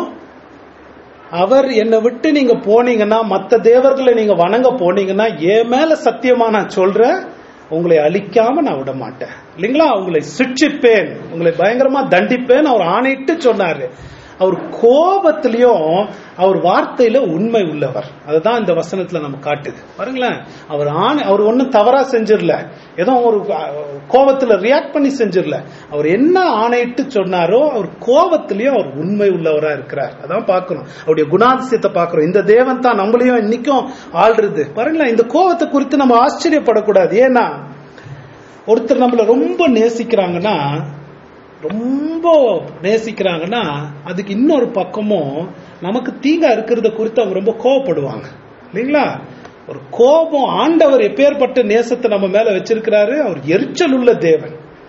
அவர் என்னை விட்டு நீங்க போனீங்கன்னா மத்த தேவர்களை நீங்க வணங்க போனீங்கன்னா என் மேல சத்தியமா நான் சொல்றேன் உங்களை அழிக்காம நான் விட மாட்டேன் இல்லைங்களா உங்களை சிட்சிப்பேன் உங்களை பயங்கரமா தண்டிப்பேன் அவர் ஆணையிட்டு சொன்னாரு அவர் கோபத்திலையும் அவர் வார்த்தையில உண்மை உள்ளவர் அதுதான் இந்த வசனத்துல நம்ம காட்டுது பாருங்களேன் அவர் ஆணை அவர் ஒன்னும் தவறா செஞ்சிடல ஏதோ ஒரு அஹ், கோபத்துல ரியாக்ட் பண்ணி செஞ்சிடல அவர் என்ன ஆணையிட்டு சொன்னாரோ அவர் கோபத்திலையும் அவர் உண்மை உள்ளவரா இருக்கிறார் அதான் பார்க்கணும் அவருடைய குணாதிசயத்தை பார்க்கிறோம் இந்த தேவன் தான் நம்மளையும் இன்னைக்கும் ஆள்றது பாருங்களேன் இந்த கோபத்தை குறித்து நம்ம ஆச்சரியப்படக்கூடாது ஏன்னா ஒருத்தர் நம்மள ரொம்ப நேசிக்கிறாங்கன்னா ரொம்ப நேசிக்கிறாங்கன்னா அதுக்கு இன்னொரு பக்கமும் நமக்கு தீங்கா இருக்கிறத குறித்து அவங்க ரொம்ப கோவப்படுவாங்க இல்லைங்களா ஒரு கோபம் ஆண்டவர் எப்பேற்பட்ட நேசத்தை நம்ம மேல வச்சிருக்கிறாரு அவர் எரிச்சல் உள்ள தேவன்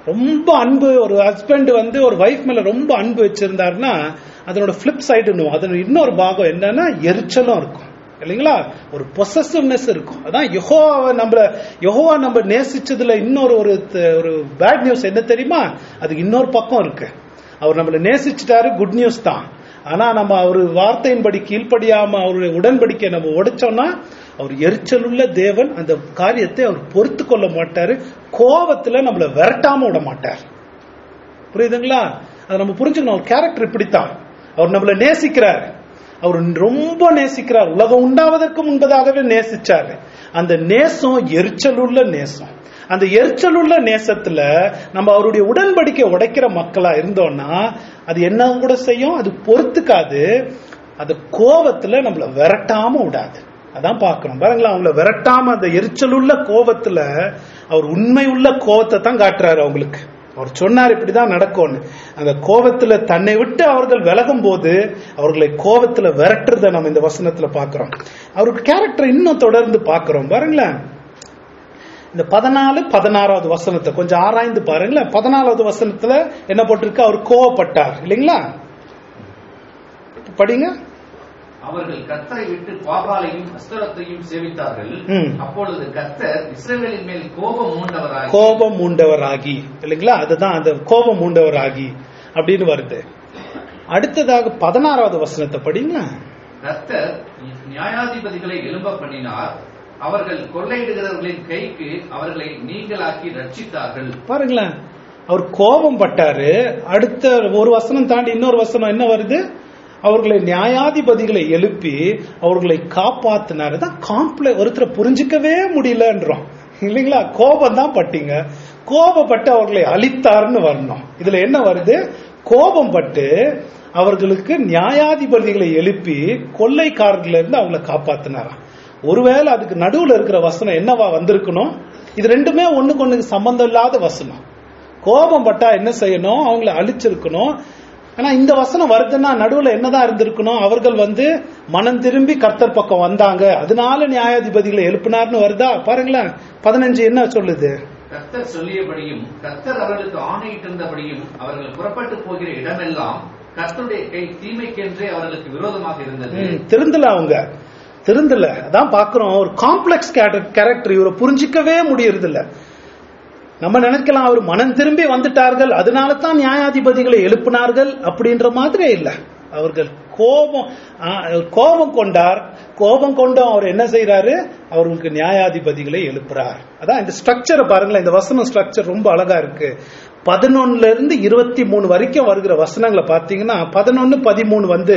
ரொம்ப அன்பு ஒரு ஹஸ்பண்ட் வந்து ஒரு வைஃப் மேல ரொம்ப அன்பு வச்சிருந்தாருன்னா அதனோட ஃபிளிப் சைடு அதனோட இன்னொரு பாகம் என்னன்னா எரிச்சலும் இருக்கும் இல்லைங்களா ஒரு பொசசிவ்னஸ் இருக்கும் அதான் யெகோவாவை நம்ம யெகோவா நம்ம நேசிச்சதுல இன்னொரு ஒரு த- ஒரு பேட் நியூஸ் என்ன தெரியுமா அதுக்கு இன்னொரு பக்கம் இருக்கு அவர் நம்மள நேசிச்சிட்டாரு குட் நியூஸ் தான் ஆனா நம்ம அவர் வார்த்தையின்படி கீழ்ப்படியாம அவருடைய உடன்படிக்கை நம்ம உடைச்சோம்னா அவர் எரிச்சலுள்ள தேவன் அந்த காரியத்தை அவர் பொறுத்து கொள்ள மாட்டாரு கோவத்துல நம்மள விரட்டாம விட மாட்டார் புரியுதுங்களா அதை நம்ம புரிஞ்சுக்கணும் அவர் கேரக்டர் இப்படித்தான் அவர் நம்மள நேசிக்கிறார் அவர் ரொம்ப நேசிக்கிறார் உலகம் உண்டாவதற்கு முன்பதாகவே நேசிச்சாரு அந்த நேசம் எரிச்சலுள்ள நேசம் அந்த எரிச்சலுள்ள நேசத்துல நம்ம அவருடைய உடன்படிக்கை உடைக்கிற மக்களா இருந்தோம்னா அது என்ன கூட செய்யும் அது பொறுத்துக்காது அது கோவத்துல நம்மள விரட்டாம விடாது அதான் பார்க்கணும் பாருங்களா அவங்கள விரட்டாம அந்த எரிச்சலுள்ள கோவத்துல அவர் உண்மை உள்ள கோவத்தை தான் காட்டுறாரு அவங்களுக்கு அவர் சொன்னார் இப்படிதான் நடக்கும்னு அந்த கோபத்துல தன்னை விட்டு அவர்கள் விலகும் போது அவர்களை கோபத்துல விரட்டுறத நம்ம இந்த வசனத்துல பார்க்கிறோம் அவருக்கு கேரக்டர் இன்னும் தொடர்ந்து பார்க்கிறோம் பாருங்களேன் இந்த பதினாலு பதினாறாவது வசனத்தை கொஞ்சம் ஆராய்ந்து பாருங்களேன் பதினாலாவது வசனத்துல என்ன போட்டிருக்கு அவர் கோவப்பட்டார் இல்லைங்களா படிங்க அவர்கள் கர்த்தரை விட்டு பாகாலையும் அஸ்தரத்தையும் சேவித்தார்கள் ம். அப்பொழுது கர்த்தர் இஸ்ரவேலின் மேல் கோபம் மூண்டவராகி கோபம் மூண்டவராகி இல்லைங்களா அதுதான் அந்த கோபம் மூண்டவராகி அப்படின்னு வருது அடுத்ததாக பதினாறாவது வசனத்தை படிங்க கர்த்தர் நியாயாதிபதிகளை எழும்ப பண்ணினார் அவர்கள் கொள்ளையிடுகிறவர்களின் கைக்கு அவர்களை நீங்களாக்கி ரட்சித்தார்கள் பாருங்களேன் அவர் கோபம் பட்டாரு அடுத்த ஒரு வசனம் தாண்டி இன்னொரு வசனம் என்ன வருது அவர்களை நியாயாதிபதிகளை எழுப்பி அவர்களை காப்பாத்தினாரு தான் காம்ப்ளை ஒருத்தரை புரிஞ்சிக்கவே முடியலன்றோம் இல்லைங்களா கோபம் தான் பட்டீங்க கோபப்பட்டு அவர்களை அழித்தார்னு வரணும் இதுல என்ன வருது கோபம் பட்டு அவர்களுக்கு நியாயாதிபதிகளை எழுப்பி கொள்ளைக்காரர்கள இருந்து அவங்களை காப்பாத்தினாராம் ஒருவேளை அதுக்கு நடுவுல இருக்கிற வசனம் என்னவா வந்திருக்கணும் இது ரெண்டுமே ஒண்ணுக்கு ஒண்ணுக்கு சம்பந்தம் இல்லாத வசனம் கோபம் பட்டா என்ன செய்யணும் அவங்கள அழிச்சிருக்கணும் ஆனா இந்த வசனம் வருதுன்னா நடுவுல என்னதான் இருந்திருக்கணும் அவர்கள் வந்து மனம் திரும்பி கர்த்தர் பக்கம் வந்தாங்க அதனால நியாயாதிபதிகளை எழுப்பினார்னு வருதா பாருங்களேன் பதினஞ்சு என்ன சொல்லுது கர்த்தர் சொல்லியபடியும் கர்த்தர் அவர்களுக்கு ஆணையிட்டிருந்தபடியும் அவர்கள் புறப்பட்டு போகிற இடமெல்லாம் கர்த்தருடைய கை தீமைக்கென்றே அவர்களுக்கு விரோதமாக இருந்தது ம், திருந்தல அவங்க திருந்தல அதான் பாக்குறோம் ஒரு காம்ப்ளெக்ஸ் கேரக்டர் இவரை புரிஞ்சிக்கவே முடியறது இல்ல நம்ம நினைக்கலாம் அவர் மனம் திரும்பி வந்துட்டார்கள் அதனால தான் நியாயாதிபதிகளை எழுப்பினார்கள் அப்படின்ற மாதிரியே இல்ல அவர்கள் கோபம் ஆ, கோபம் கொண்டார் கோபம் கொண்டும் அவர் என்ன செய்யறாரு அவர்களுக்கு நியாயாதிபதிகளை எழுப்புறார் அதான் இந்த ஸ்ட்ரக்சரை பாருங்களேன் இந்த வசனம் ஸ்ட்ரக்சர் ரொம்ப அழகா இருக்கு பதினொன்னுல இருந்து இருபத்தி மூணு வரைக்கும் வருகிற வசனங்களை பாத்தீங்கன்னா பதினொன்னு பதிமூணு வந்து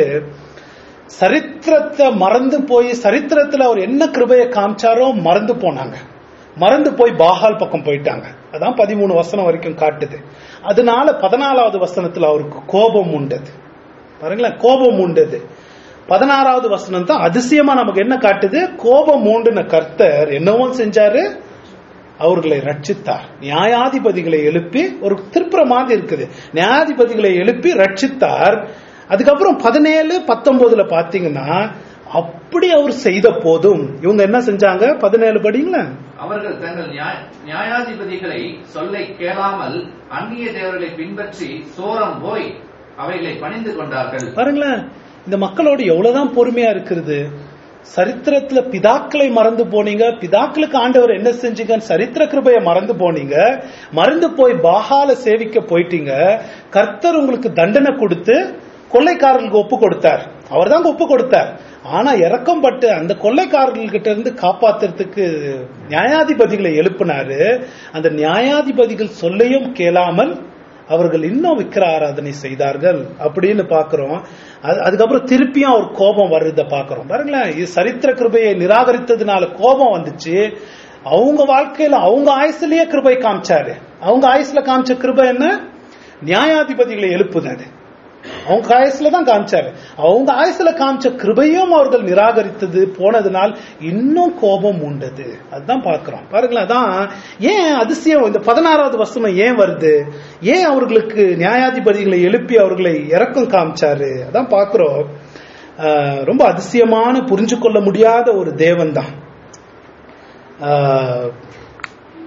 சரித்திரத்தை மறந்து போய் சரித்திரத்துல அவர் என்ன கிருபையை காமிச்சாரோ மறந்து போனாங்க மறந்து போய் பாகால் பக்கம் போயிட்டாங்க அதான் பதிமூணு வசனம் வரைக்கும் காட்டுது அதனால பதினாலாவது வசனத்துல அவருக்கு கோபம் உண்டது பாருங்களேன் கோபம் உண்டது பதினாறாவது வசனம் தான் அதிசயமா நமக்கு என்ன காட்டுது கோபம் மூண்டுன கர்த்தர் என்னவோ செஞ்சாரு அவர்களை ரட்சித்தார் நியாயாதிபதிகளை எழுப்பி ஒரு திருப்புற மாதிரி இருக்குது நியாயாதிபதிகளை எழுப்பி ரட்சித்தார் அதுக்கப்புறம் பதினேழு பத்தொன்பதுல பாத்தீங்கன்னா அப்படி அவர் செய்த போதும் இவங்க என்ன செஞ்சாங்க பதினேழு படிங்களா அவர்கள் தங்கள் நியாய- நியாயாதிபதிகளை சொல்லை கேளாமல் அந்நிய தேவர்களை பின்பற்றி சோரம் போய் அவைகளை பணிந்து கொண்டார்கள் பாருங்களேன் இந்த மக்களோட எவ்வளவுதான் பொறுமையா இருக்கிறது சரித்திரத்துல பிதாக்களை மறந்து போனீங்க பிதாக்களுக்கு ஆண்டவர் என்ன செஞ்சீங்கன்னு சரித்திர கிருபையை மறந்து போனீங்க மறந்து போய் பாகால சேவிக்க போயிட்டீங்க கர்த்தர் உங்களுக்கு தண்டனை கொடுத்து கொள்ளைக்காரர்களுக்கு ஒப்பு கொடுத்தார் அவர் தான் ஒப்பு கொடுத்தார் ஆனா இறக்கம் பட்டு அந்த கொள்ளைக்காரர்கள்கிட்ட இருந்து காப்பாத்துறதுக்கு நியாயாதிபதிகளை எழுப்பினாரு அந்த நியாயாதிபதிகள் சொல்லையும் கேளாமல் அவர்கள் இன்னும் விக்கிர ஆராதனை செய்தார்கள் அப்படின்னு பாக்குறோம் அது- அதுக்கப்புறம் திருப்பியும் அவர் கோபம் வர்றத பாக்குறோம் பாருங்களேன் இது சரித்திர கிருபையை நிராகரித்ததுனால கோபம் வந்துச்சு அவங்க வாழ்க்கையில அவங்க ஆயுசுலயே கிருபை காமிச்சாரு அவங்க ஆயுசுல காமிச்ச கிருபை என்ன நியாயாதிபதிகளை எழுப்புனது அவங்க ஆயுசுல தான் காமிச்சாரு அவங்க ஆயுசுல காமிச்ச கிருபையும் அவர்கள் நிராகரித்தது போனதுனால் இன்னும் கோபம் உண்டது அதுதான் பார்க்கிறோம் பாருங்களேன் அதான் ஏன் அதிசயம் இந்த பதினாறாவது வசனம் ஏன் வருது ஏன் அவர்களுக்கு நியாயாதிபதிகளை எழுப்பி அவர்களை இறக்கம் காமிச்சாரு அதான் பார்க்கிறோம் ஆஹ், ரொம்ப அதிசயமான புரிஞ்சு கொள்ள முடியாத ஒரு தேவன் தான் ஆஹ்,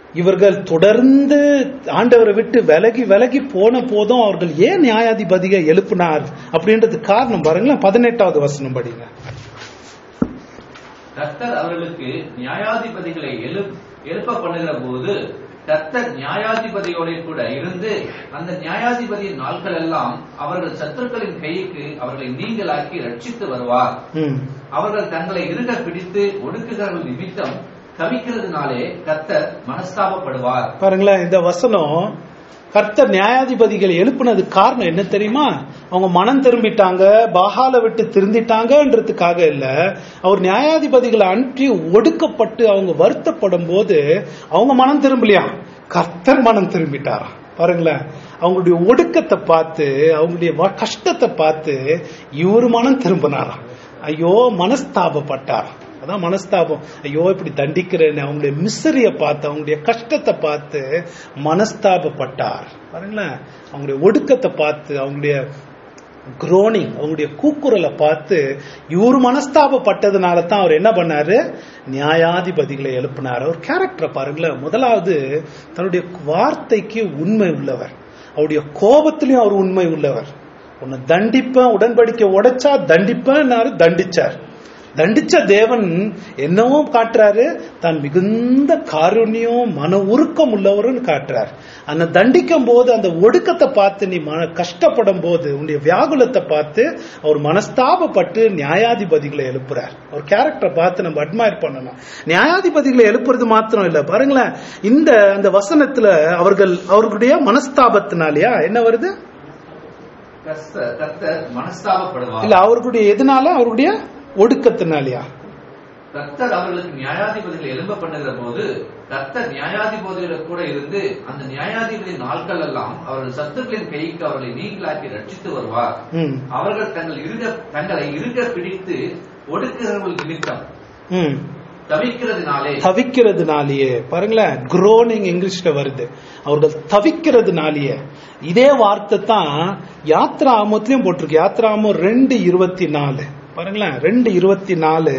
இவர்கள் தொடர்ந்து ஆண்டவரை விட்டு விலகி விலகி போன போதும் அவர்கள் ஏன் நியாயாதிபதியை எழுப்பினார் அப்படின்றது காரணம் பாருங்களேன் பதினெட்டாவது வசனம் படிங்க கர்த்தர் அவர்களுக்கு நியாயாதிபதிகளை எழு எழுப்ப பண்ணுகிற போது கர்த்தர் நியாயாதிபதியோட கூட இருந்து அந்த நியாயாதிபதியின் நாட்கள் எல்லாம் அவர்கள் சத்துருக்களின் கைக்கு அவர்களை நீங்களாக்கி ரட்சித்து வருவார் ம் அவர்கள் தங்களை இருக பிடித்து ஒடுக்குகிறவர்கள் நிமித்தம் தவிக்கிறதுனாலே கர்த்தர் மனஸ்தாபப்படுவார் பாருங்களேன் இந்த வசனம் கர்த்தர் நியாயாதிபதிகளை எழுப்புனது காரணம் என்ன தெரியுமா அவங்க மனம் திரும்பிட்டாங்க பாகால விட்டு திருந்திட்டாங்கன்றதுக்காக இல்ல அவர் நியாயாதிபதிகளை அன்றி ஒடுக்கப்பட்டு அவங்க வருத்தப்படும் போது அவங்க மனம் திரும்பலையா கர்த்தர் மனம் திரும்பிட்டாராம் பாருங்களேன் அவங்களுடைய ஒடுக்கத்தை பார்த்து அவங்களுடைய வ- கஷ்டத்தை பார்த்து இவரு மனம் திரும்பினாராம் ஐயோ மனஸ்தாபப்பட்டார் அதான் மனஸ்தாபம் ஐயோ இப்படி தண்டிக்கிறேன்னு அவங்களுடைய மிசரிய பார்த்து அவங்களுடைய கஷ்டத்தை பார்த்து மனஸ்தாபப்பட்டார் பாருங்களேன் அவங்களுடைய ஒடுக்கத்தை பார்த்து அவங்களுடைய குரோனிங் அவங்களுடைய கூக்குரலை பார்த்து இவர் மனஸ்தாபப்பட்டதுனால தான் அவர் என்ன பண்ணாரு நியாயாதிபதிகளை எழுப்பினார் அவர் கேரக்டரை பாருங்களேன் முதலாவது தன்னுடைய வார்த்தைக்கு உண்மை உள்ளவர் அவருடைய கோபத்திலையும் அவர் உண்மை உள்ளவர் உன்னை தண்டிப்பேன் உடன்படிக்கை உடைச்சா தண்டிப்பேன் தண்டிச்சார் தண்டிச்ச தேவன் என்னவோ காட்டுறாரு தான் மிகுந்த காருண்யம் மன உருக்கம் உள்ளவருன்னு காட்டுறார் அந்த தண்டிக்கும் போது அந்த ஒடுக்கத்தை பார்த்து நீ மன கஷ்டப்படும் போது உன்னுடைய வியாகுலத்தை பார்த்து அவர் மனஸ்தாபப்பட்டு நியாயாதிபதிகளை எழுப்புறார் அவர் கேரக்டரை பார்த்து நம்ம அட்மையர் பண்ணணும் நியாயாதிபதிகளை எழுப்புறது மாத்திரம் இல்ல பாருங்களேன் இந்த அந்த வசனத்துல அவர்கள் அவர்களுடைய மனஸ்தாபத்தினாலயா என்ன வருது கர்த்தர் கர்த்தர் மனஸ்தாபப்படுவார் இல்ல அவர்களுடைய எதனால அவர்களுடைய ஒடுக்கத்தினாலயா கர்த்தர் அவர்களுக்கு நியாயாதிபதிகளை எழும்ப பண்ணுகிற போது கர்த்தர் நியாயாதிபதிகளை கூட இருந்து அந்த நியாயாதிபதி நாட்கள் எல்லாம் அவர்கள் சத்துருக்களின் கைக்கு அவர்களை நீங்களாக்கி ரட்சித்து வருவார் ம் அவர்கள் தங்கள் இருக தங்களை இருக பிடித்து ஒடுக்குகிறவர்கள் நிமித்தம் ம் தவிக்கிறதுனாலே தவிக்கிறதுனாலேயே பாருங்களேன் குரோனிங் இங்கிலீஷ்ல வருது அவர்கள் தவிக்கிறதுனாலேயே இதே வார்த்தை தான் யாத்ரா ஆமத்திலையும் போட்டிருக்கு யாத்ரா ஆமம் ரெண்டு இருபத்தி நாலு பாருங்களேன் ரெண்டு இருபத்தி நாலு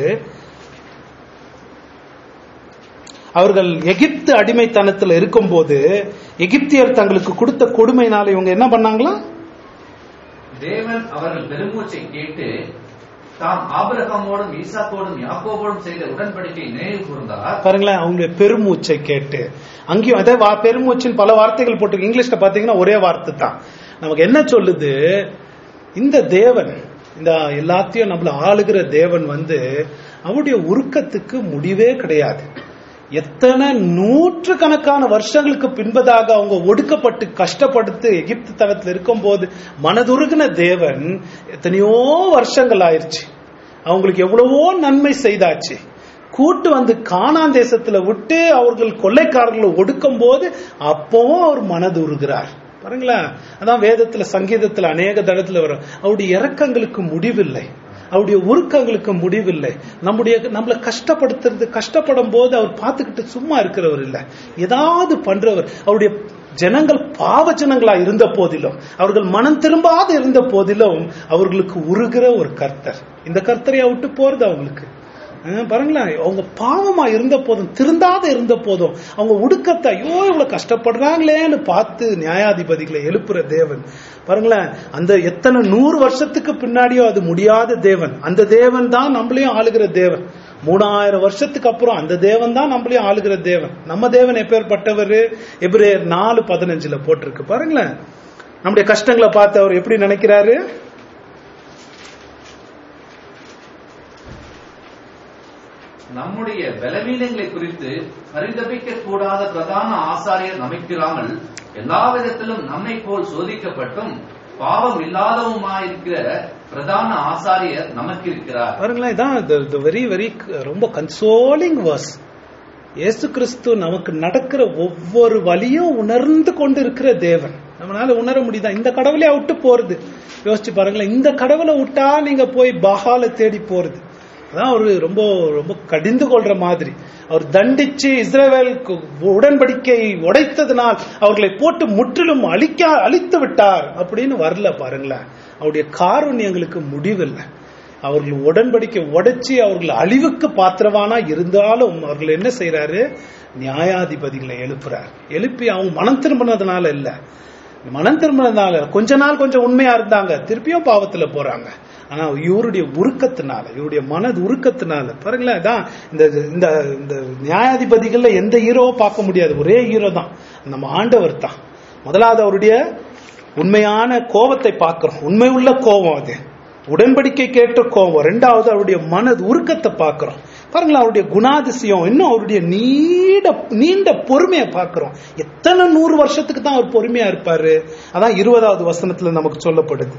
அவர்கள் எகிப்து அடிமைத்தனத்துல இருக்கும்போது எகிப்தியர் தங்களுக்கு கொடுத்த கொடுமையினால இவங்க என்ன பண்ணாங்களா தேவன் அவர்கள் பெருமூச்சை கேட்டு தாம் ஆபிரகாமோடும் ஈசாக்கோடும் யாக்கோபோடும் செய்த உடன்படிக்கை நினைவு கூர்ந்தார் பாருங்களேன் அவங்களுடைய பெருமூச்சை கேட்டு அங்கேயும் அதே வா- பெருமூச்சின் பல வார்த்தைகள் போட்டு இங்கிலீஷ்ல பாத்தீங்கன்னா ஒரே வார்த்தை தான் நமக்கு என்ன சொல்லுது இந்த தேவன் இந்த எல்லாத்தையும் நம்மள ஆளுகிற தேவன் வந்து அவருடைய உருக்கத்துக்கு முடிவே கிடையாது எத்தனை நூற்று கணக்கான வருஷங்களுக்கு பின்பதாக அவங்க ஒடுக்கப்பட்டு கஷ்டப்படுத்து எகிப்து தளத்துல இருக்கும்போது மனதுருகின தேவன் எத்தனையோ வருஷங்கள் ஆயிருச்சு அவங்களுக்கு எவ்வளவோ நன்மை செய்தாச்சு கூட்டு வந்து கானான் தேசத்துல விட்டு அவர்கள் கொள்ளைக்காரர்களை ஒடுக்கும் போது அப்பவும் அவர் மனது உருகிறார் பாருங்களேன் அதான் வேதத்துல சங்கீதத்துல அநேக தடத்துல வரும் அவருடைய இறக்கங்களுக்கு முடிவில்லை அவருடைய உருக்கங்களுக்கு முடிவில்லை நம்முடைய நம்மளை கஷ்டப்படுத்துறது கஷ்டப்படும் போது அவர் பார்த்துக்கிட்டு சும்மா இருக்கிறவர் இல்லை ஏதாவது பண்றவர் அவருடைய ஜனங்கள் பாவ ஜனங்களா இருந்த போதிலும் அவர்கள் மனம் திரும்பாத இருந்த போதிலும் அவர்களுக்கு உருகிற ஒரு கர்த்தர் இந்த கர்த்தரையா விட்டு போறது அவங்களுக்கு அஹ் பாருங்களேன் அவங்க பாவமா இருந்த போதும் திருந்தாத இருந்த போதும் அவங்க உடுக்கத்தை ஐயோ இவ்வளவு கஷ்டப்படுறாங்களேன்னு பார்த்து நியாயாதிபதிகளை எழுப்புற தேவன் பாருங்களேன் அந்த எத்தனை நூறு வருஷத்துக்கு பின்னாடியோ அது முடியாத தேவன் அந்த தேவன் தான் நம்மளையும் ஆளுகிற தேவன் மூணாயிரம் வருஷத்துக்கு அப்புறம் அந்த தேவன் தான் நம்மளையும் ஆளுகிற தேவன் நம்ம தேவன் எப்பேற்பட்டவர் எபிரேயர் நாலு பதினஞ்சுல போட்டிருக்கு பாருங்களேன் நம்முடைய கஷ்டங்களை பார்த்து அவர் எப்படி நினைக்கிறாரு நம்முடைய பலவீனங்களை குறித்து பரிதபிக்க கூடாத பிரதான ஆசாரியர் நமக்கிறாமல் எல்லா விதத்திலும் நம்மை போல் சோதிக்கப்பட்டும் பாவம் இல்லாதவுமாயிருக்கிற பிரதான ஆசாரியர் நமக்கு இருக்கிறார் பாருங்களேன் இதான் வெரி வெரி ரொம்ப கன்சோலிங் வாஸ் இயேசு கிறிஸ்து நமக்கு நடக்கிற ஒவ்வொரு வழியும் உணர்ந்து கொண்டு இருக்கிற தேவன் நம்மளால உணர முடியுதா இந்த கடவுளையா விட்டு போறது யோசிச்சு பாருங்களேன் இந்த கடவுளை விட்டா நீங்க போய் பகால தேடி போறது அதான் அவரு ரொம்ப ரொம்ப கடிந்து கொள்ற மாதிரி அவர் தண்டிச்சு இஸ்ரேல் உடன்படிக்கை உடைத்ததினால் அவர்களை போட்டு முற்றிலும் அழிக்க அழித்து விட்டார் அப்படின்னு வரல பாருங்களேன் அவருடைய காருண்யங்களுக்கு முடிவில்லை அவர்கள் உடன்படிக்கை உடைச்சி அவர்கள் அழிவுக்கு பாத்திரவானா இருந்தாலும் அவர்கள் என்ன செய்யறாரு நியாயாதிபதிகளை எழுப்புறார் எழுப்பி அவங்க மனம் திரும்பினதுனால இல்ல மனம் திரும்பினதுனால கொஞ்ச நாள் கொஞ்சம் உண்மையா இருந்தாங்க திருப்பியும் பாவத்துல போறாங்க ஆனா இவருடைய உருக்கத்தினால இவருடைய மனது உருக்கத்தினால பாருங்களேன் இதான் இந்த இந்த இந்த நியாயாதிபதிகள்ல எந்த ஹீரோவோ பார்க்க முடியாது ஒரே ஹீரோ தான் நம்ம ஆண்டவர் தான் முதலாவது அவருடைய உண்மையான கோபத்தை பார்க்கிறோம் உண்மை உள்ள கோபம் அது உடன்படிக்கை கேட்ட கோபம் ரெண்டாவது அவருடைய மனது உருக்கத்தை பார்க்கிறோம் பாருங்களேன் அவருடைய குணாதிசயம் இன்னும் அவருடைய நீண்ட நீண்ட பொறுமையை பார்க்கிறோம் எத்தனை நூறு வருஷத்துக்கு தான் அவர் பொறுமையா இருப்பாரு அதான் இருபதாவது வசனத்துல நமக்கு சொல்லப்படுது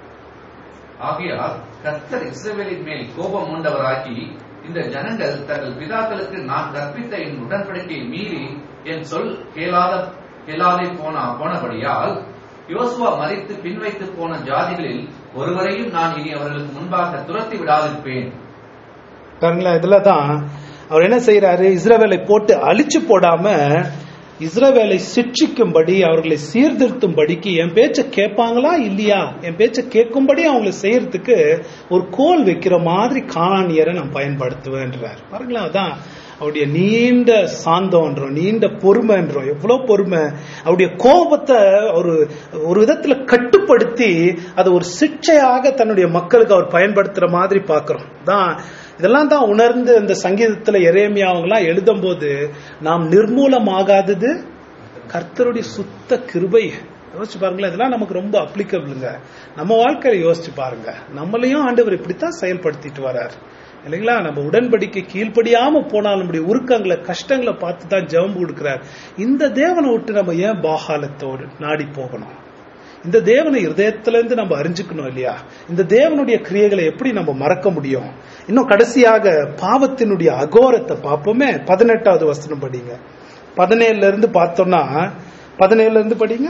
ஆகையால் கர்த்தர் இஸ்ரவேலின் மேல் கோபம் மூண்டவராகி இந்த ஜனங்கள் தங்கள் பிதாக்களுக்கு நான் கற்பித்த என் உடன்படிக்கையை மீறி என் சொல் கேளாத கேளாதே போன போனபடியால் யோசுவா மறித்து பின்வைத்து போன ஜாதிகளில் ஒருவரையும் நான் இனி அவர்களுக்கு முன்பாக துரத்தி விடாதிருப்பேன் பாருங்களேன் இதுல தான் அவர் என்ன செய்யறாரு இஸ்ரவேலை போட்டு அழிச்சு போடாம இஸ்ரவேலை சிட்சிக்கும்படி அவர்களை சீர்திருத்தும்படிக்கு என் பேச்ச கேட்பாங்களா இல்லையா என் பேச்ச கேட்கும்படி அவங்களை செய்யறதுக்கு ஒரு கோல் வைக்கிற மாதிரி காணானியரை நான் பயன்படுத்துவேன்றார் பாருங்களேன் அதான் அவருடைய நீண்ட சாந்தம்ன்றோம் நீண்ட பொறுமைன்றோம் எவ்வளவு பொறுமை அவருடைய கோபத்தை ஒரு ஒரு விதத்துல கட்டுப்படுத்தி அதை ஒரு சிக்ஷையாக தன்னுடைய மக்களுக்கு அவர் பயன்படுத்துற மாதிரி பார்க்கிறோம் தான் இதெல்லாம் தான் உணர்ந்து இந்த சங்கீதத்துல எரேமியா அவங்களாம் எழுதும் போது நாம் நிர்மூலமாகாதது கர்த்தருடைய சுத்த கிருபை யோசிச்சு பாருங்களேன் இதெல்லாம் நமக்கு ரொம்ப அப்ளிகபிளுங்க நம்ம வாழ்க்கையில யோசிச்சு பாருங்க நம்மளையும் ஆண்டவர் இப்படித்தான் செயல்படுத்திட்டு வரார் இல்லைங்களா நம்ம உடன்படிக்கை கீழ்ப்படியாம போனால் நம்முடைய உருக்கங்களை கஷ்டங்களை பார்த்து தான் ஜெபம் கொடுக்கிறார் இந்த தேவனை விட்டு நம்ம ஏன் பாகாலத்தோடு நாடி போகணும் இந்த தேவனை இருதயத்திலிருந்து நம்ம அறிஞ்சுக்கணும் இல்லையா இந்த தேவனுடைய கிரியைகளை எப்படி நம்ம மறக்க முடியும் இன்னும் கடைசியாக பாவத்தினுடைய அகோரத்தை பார்ப்போமே பதினெட்டாவது வசனம் படிங்க பதினேழுல இருந்து பார்த்தோம்னா பதினேழுல இருந்து படிங்க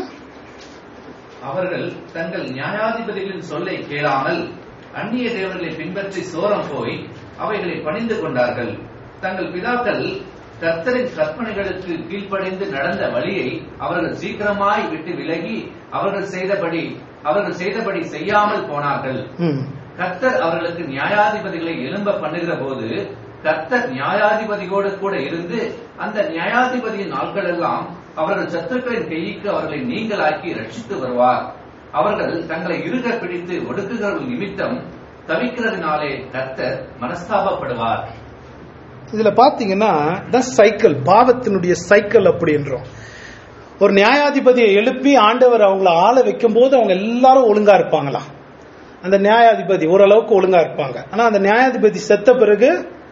அவர்கள் தங்கள் நியாயாதிபதிகளின் சொல்லை கேளாமல் அந்நிய தேவர்களை பின்பற்றி சோரம் போய் அவைகளை பணிந்து கொண்டார்கள் தங்கள் பிதாக்கள் கர்த்தரின் கற்பனைகளுக்கு கீழ்ப்படிந்து நடந்த வழியை அவர்கள் சீக்கிரமாய் விட்டு விலகி அவர்கள் செய்தபடி அவர்கள் செய்தபடி செய்யாமல் போனார்கள் ம் கர்த்தர் அவர்களுக்கு நியாயாதிபதிகளை எழும்ப பண்ணுகிற போது கர்த்தர் நியாயாதிபதியோடு கூட இருந்து அந்த நியாயாதிபதியின் நாட்களெல்லாம் அவர்கள் சத்துருக்களின் கைக்கு அவர்களை நீங்களாக்கி ரட்சித்து வருவார் அவர்கள் தங்களை இறுக பிடித்து ஒடுக்குகிறவர்கள் நிமித்தம் தவிக்கிறதுனாலே கர்த்தர் மனஸ்தாபப்படுவார் இதுல பாத்தீங்கன்னா தான் சைக்கிள் பாவத்தினுடைய சைக்கிள் அப்படின்றோம் ஒரு நியாயாதிபதியை எழுப்பி ஆண்டவர் அவங்கள ஆள வைக்கும் போது அவங்க எல்லாரும் ஒழுங்கா இருப்பாங்களாம் அந்த நியாயாதிபதி ஓரளவுக்கு ஒழுங்கா இருப்பாங்க ஆனா அந்த நியாயாதிபதி செத்த பிறகு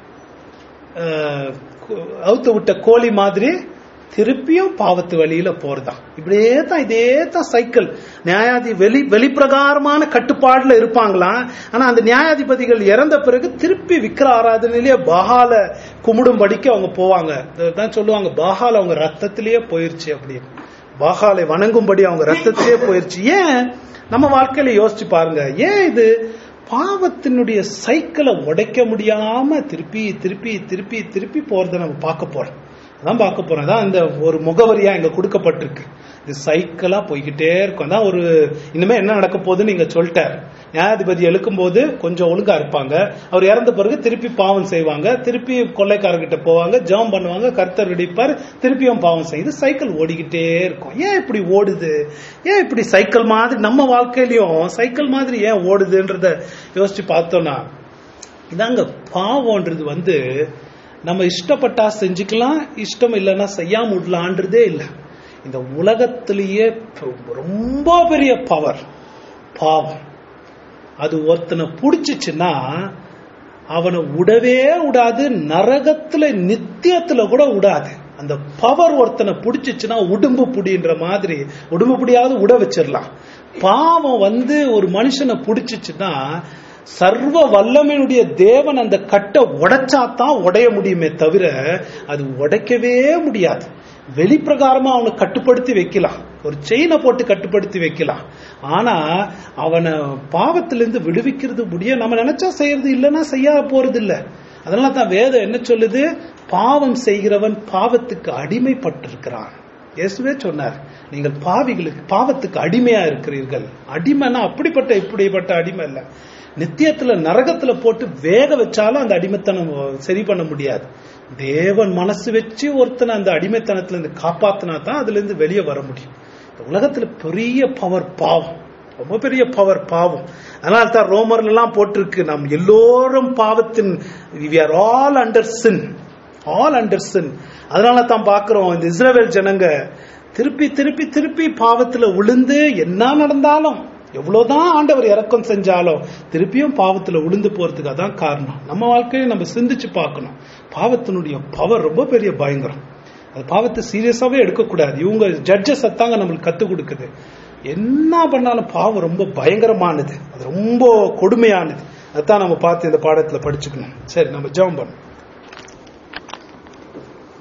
அஹ், கு- அவுத்து விட்ட கோழி மாதிரி திருப்பியும் பாவத்து வழியில போறதாம் இப்படியே தான் இதே தான் சைக்கிள் நியாயாதி வெளி வெளிப்பிரகாரமான கட்டுப்பாடுல இருப்பாங்களாம் ஆனா அந்த நியாயாதிபதிகள் இறந்த பிறகு திருப்பி விக்கிர ஆராதனையிலேயே பகால கும்பிடும்படிக்கு அவங்க போவாங்க தான் சொல்லுவாங்க பகால் அவங்க ரத்தத்திலேயே போயிருச்சு அப்படின்னு பாகாலை வணங்கும்படி அவங்க ரத்தத்திலேயே போயிருச்சு ஏன் நம்ம வாழ்க்கையில யோசிச்சு பாருங்க ஏன் இது பாவத்தினுடைய சைக்கிளை உடைக்க முடியாம திருப்பி திருப்பி திருப்பி திருப்பி போறதை நம்ம பார்க்க போறோம் அதான் பார்க்க போறோம் அதான் இந்த ஒரு முகவரியா இங்க கொடுக்கப்பட்டிருக்கு இது சைக்கிளா போய்கிட்டே இருக்கும் அதான் ஒரு இனிமே என்ன நடக்க போகுதுன்னு நீங்க சொல்லிட்டார் நியாயாதிபதி எழுக்கும் போது கொஞ்சம் ஒழுங்கா இருப்பாங்க அவர் இறந்த பிறகு திருப்பி பாவம் செய்வாங்க திருப்பி கொள்ளைக்காரர்கிட்ட போவாங்க ஜெபம் பண்ணுவாங்க கர்த்தர் இடிப்பார் திருப்பியும் பாவம் செய்யும் இது சைக்கிள் ஓடிக்கிட்டே இருக்கும் ஏன் இப்படி ஓடுது ஏன் இப்படி சைக்கிள் மாதிரி நம்ம வாழ்க்கையிலயும் சைக்கிள் மாதிரி ஏன் ஓடுதுன்றத யோசிச்சு பார்த்தோம்னா இதாங்க பாவம்ன்றது வந்து நம்ம இஷ்டப்பட்டா செஞ்சுக்கலாம் இஷ்டம் இல்லைன்னா செய்யாம விடலான்றதே இல்லை இந்த உலகத்திலேயே பெ- ரொம்ப பெரிய பவர் பாவம் அது ஒருத்தனை பிடிச்சிச்சுன்னா அவனை விடவே விடாது நரகத்துல நித்தியத்துல கூட விடாது அந்த பவர் ஒருத்தனை பிடிச்சிச்சுன்னா உடும்பு புடின்ற மாதிரி உடும்பு புடியாவது உட வச்சிடலாம் பாவம் வந்து ஒரு மனுஷனை பிடிச்சிச்சுன்னா சர்வ வல்லமையுடைய தேவன் அந்த கட்டை உடைச்சாதான் உடைய முடியுமே தவிர அது உடைக்கவே முடியாது வெளிப்பிரகாரமா அவனை கட்டுப்படுத்தி வைக்கலாம் ஒரு செயினை போட்டு கட்டுப்படுத்தி வைக்கலாம் ஆனா அவனை பாவத்திலிருந்து விடுவிக்கிறது முடியும் நம்ம நினைச்சா செய்யறது இல்லைன்னா செய்ய போறது இல்ல அதனால தான் வேதம் என்ன சொல்லுது பாவம் செய்கிறவன் பாவத்துக்கு அடிமைப்பட்டிருக்கிறான் இயேசுவே சொன்னார் நீங்கள் பாவிகளுக்கு பாவத்துக்கு அடிமையா இருக்கிறீர்கள் அடிமைன்னா அப்படிப்பட்ட இப்படிப்பட்ட அடிமை இல்ல நித்தியத்துல நரகத்துல போட்டு வேக வச்சாலும் அந்த அடிமைத்தனம் சரி பண்ண முடியாது தேவன் மனசு வச்சு ஒருத்தனை அந்த அடிமைத்தனத்துல இருந்து காப்பாத்தினா தான் அதுல இருந்து வெளியே வர முடியும் இந்த உலகத்துல பெரிய பவர் பாவம் ரொம்ப பெரிய பவர் பாவம் அதனால தான் ரோமர்ல எல்லாம் போட்டிருக்கு நாம் எல்லோரும் பாவத்தின் we are all under sin all under sin அதனால தான் பாக்குறோம் இந்த இஸ்ரவேல் ஜனங்க திருப்பி திருப்பி திருப்பி பாவத்துல விழுந்து என்ன நடந்தாலும் எவ்வளவுதான் ஆண்டவர் இறக்கம் செஞ்சாலும் திருப்பியும் பாவத்துல விழுந்து போறதுக்கு அதான் காரணம் நம்ம வாழ்க்கையை நம்ம சிந்திச்சு பார்க்கணும் பாவத்தினுடைய பவர் ரொம்ப பெரிய பயங்கரம் அது பாவத்தை சீரியஸாவே எடுக்கக்கூடாது இவங்க ஜட்ஜஸ் தாங்க நம்மளுக்கு கத்து கொடுக்குது என்ன பண்ணாலும் பாவம் ரொம்ப பயங்கரமானது அது ரொம்ப கொடுமையானது அதான் நம்ம பார்த்து இந்த பாடத்துல படிச்சுக்கணும் சரி நம்ம ஜெபம் பண்ணணும்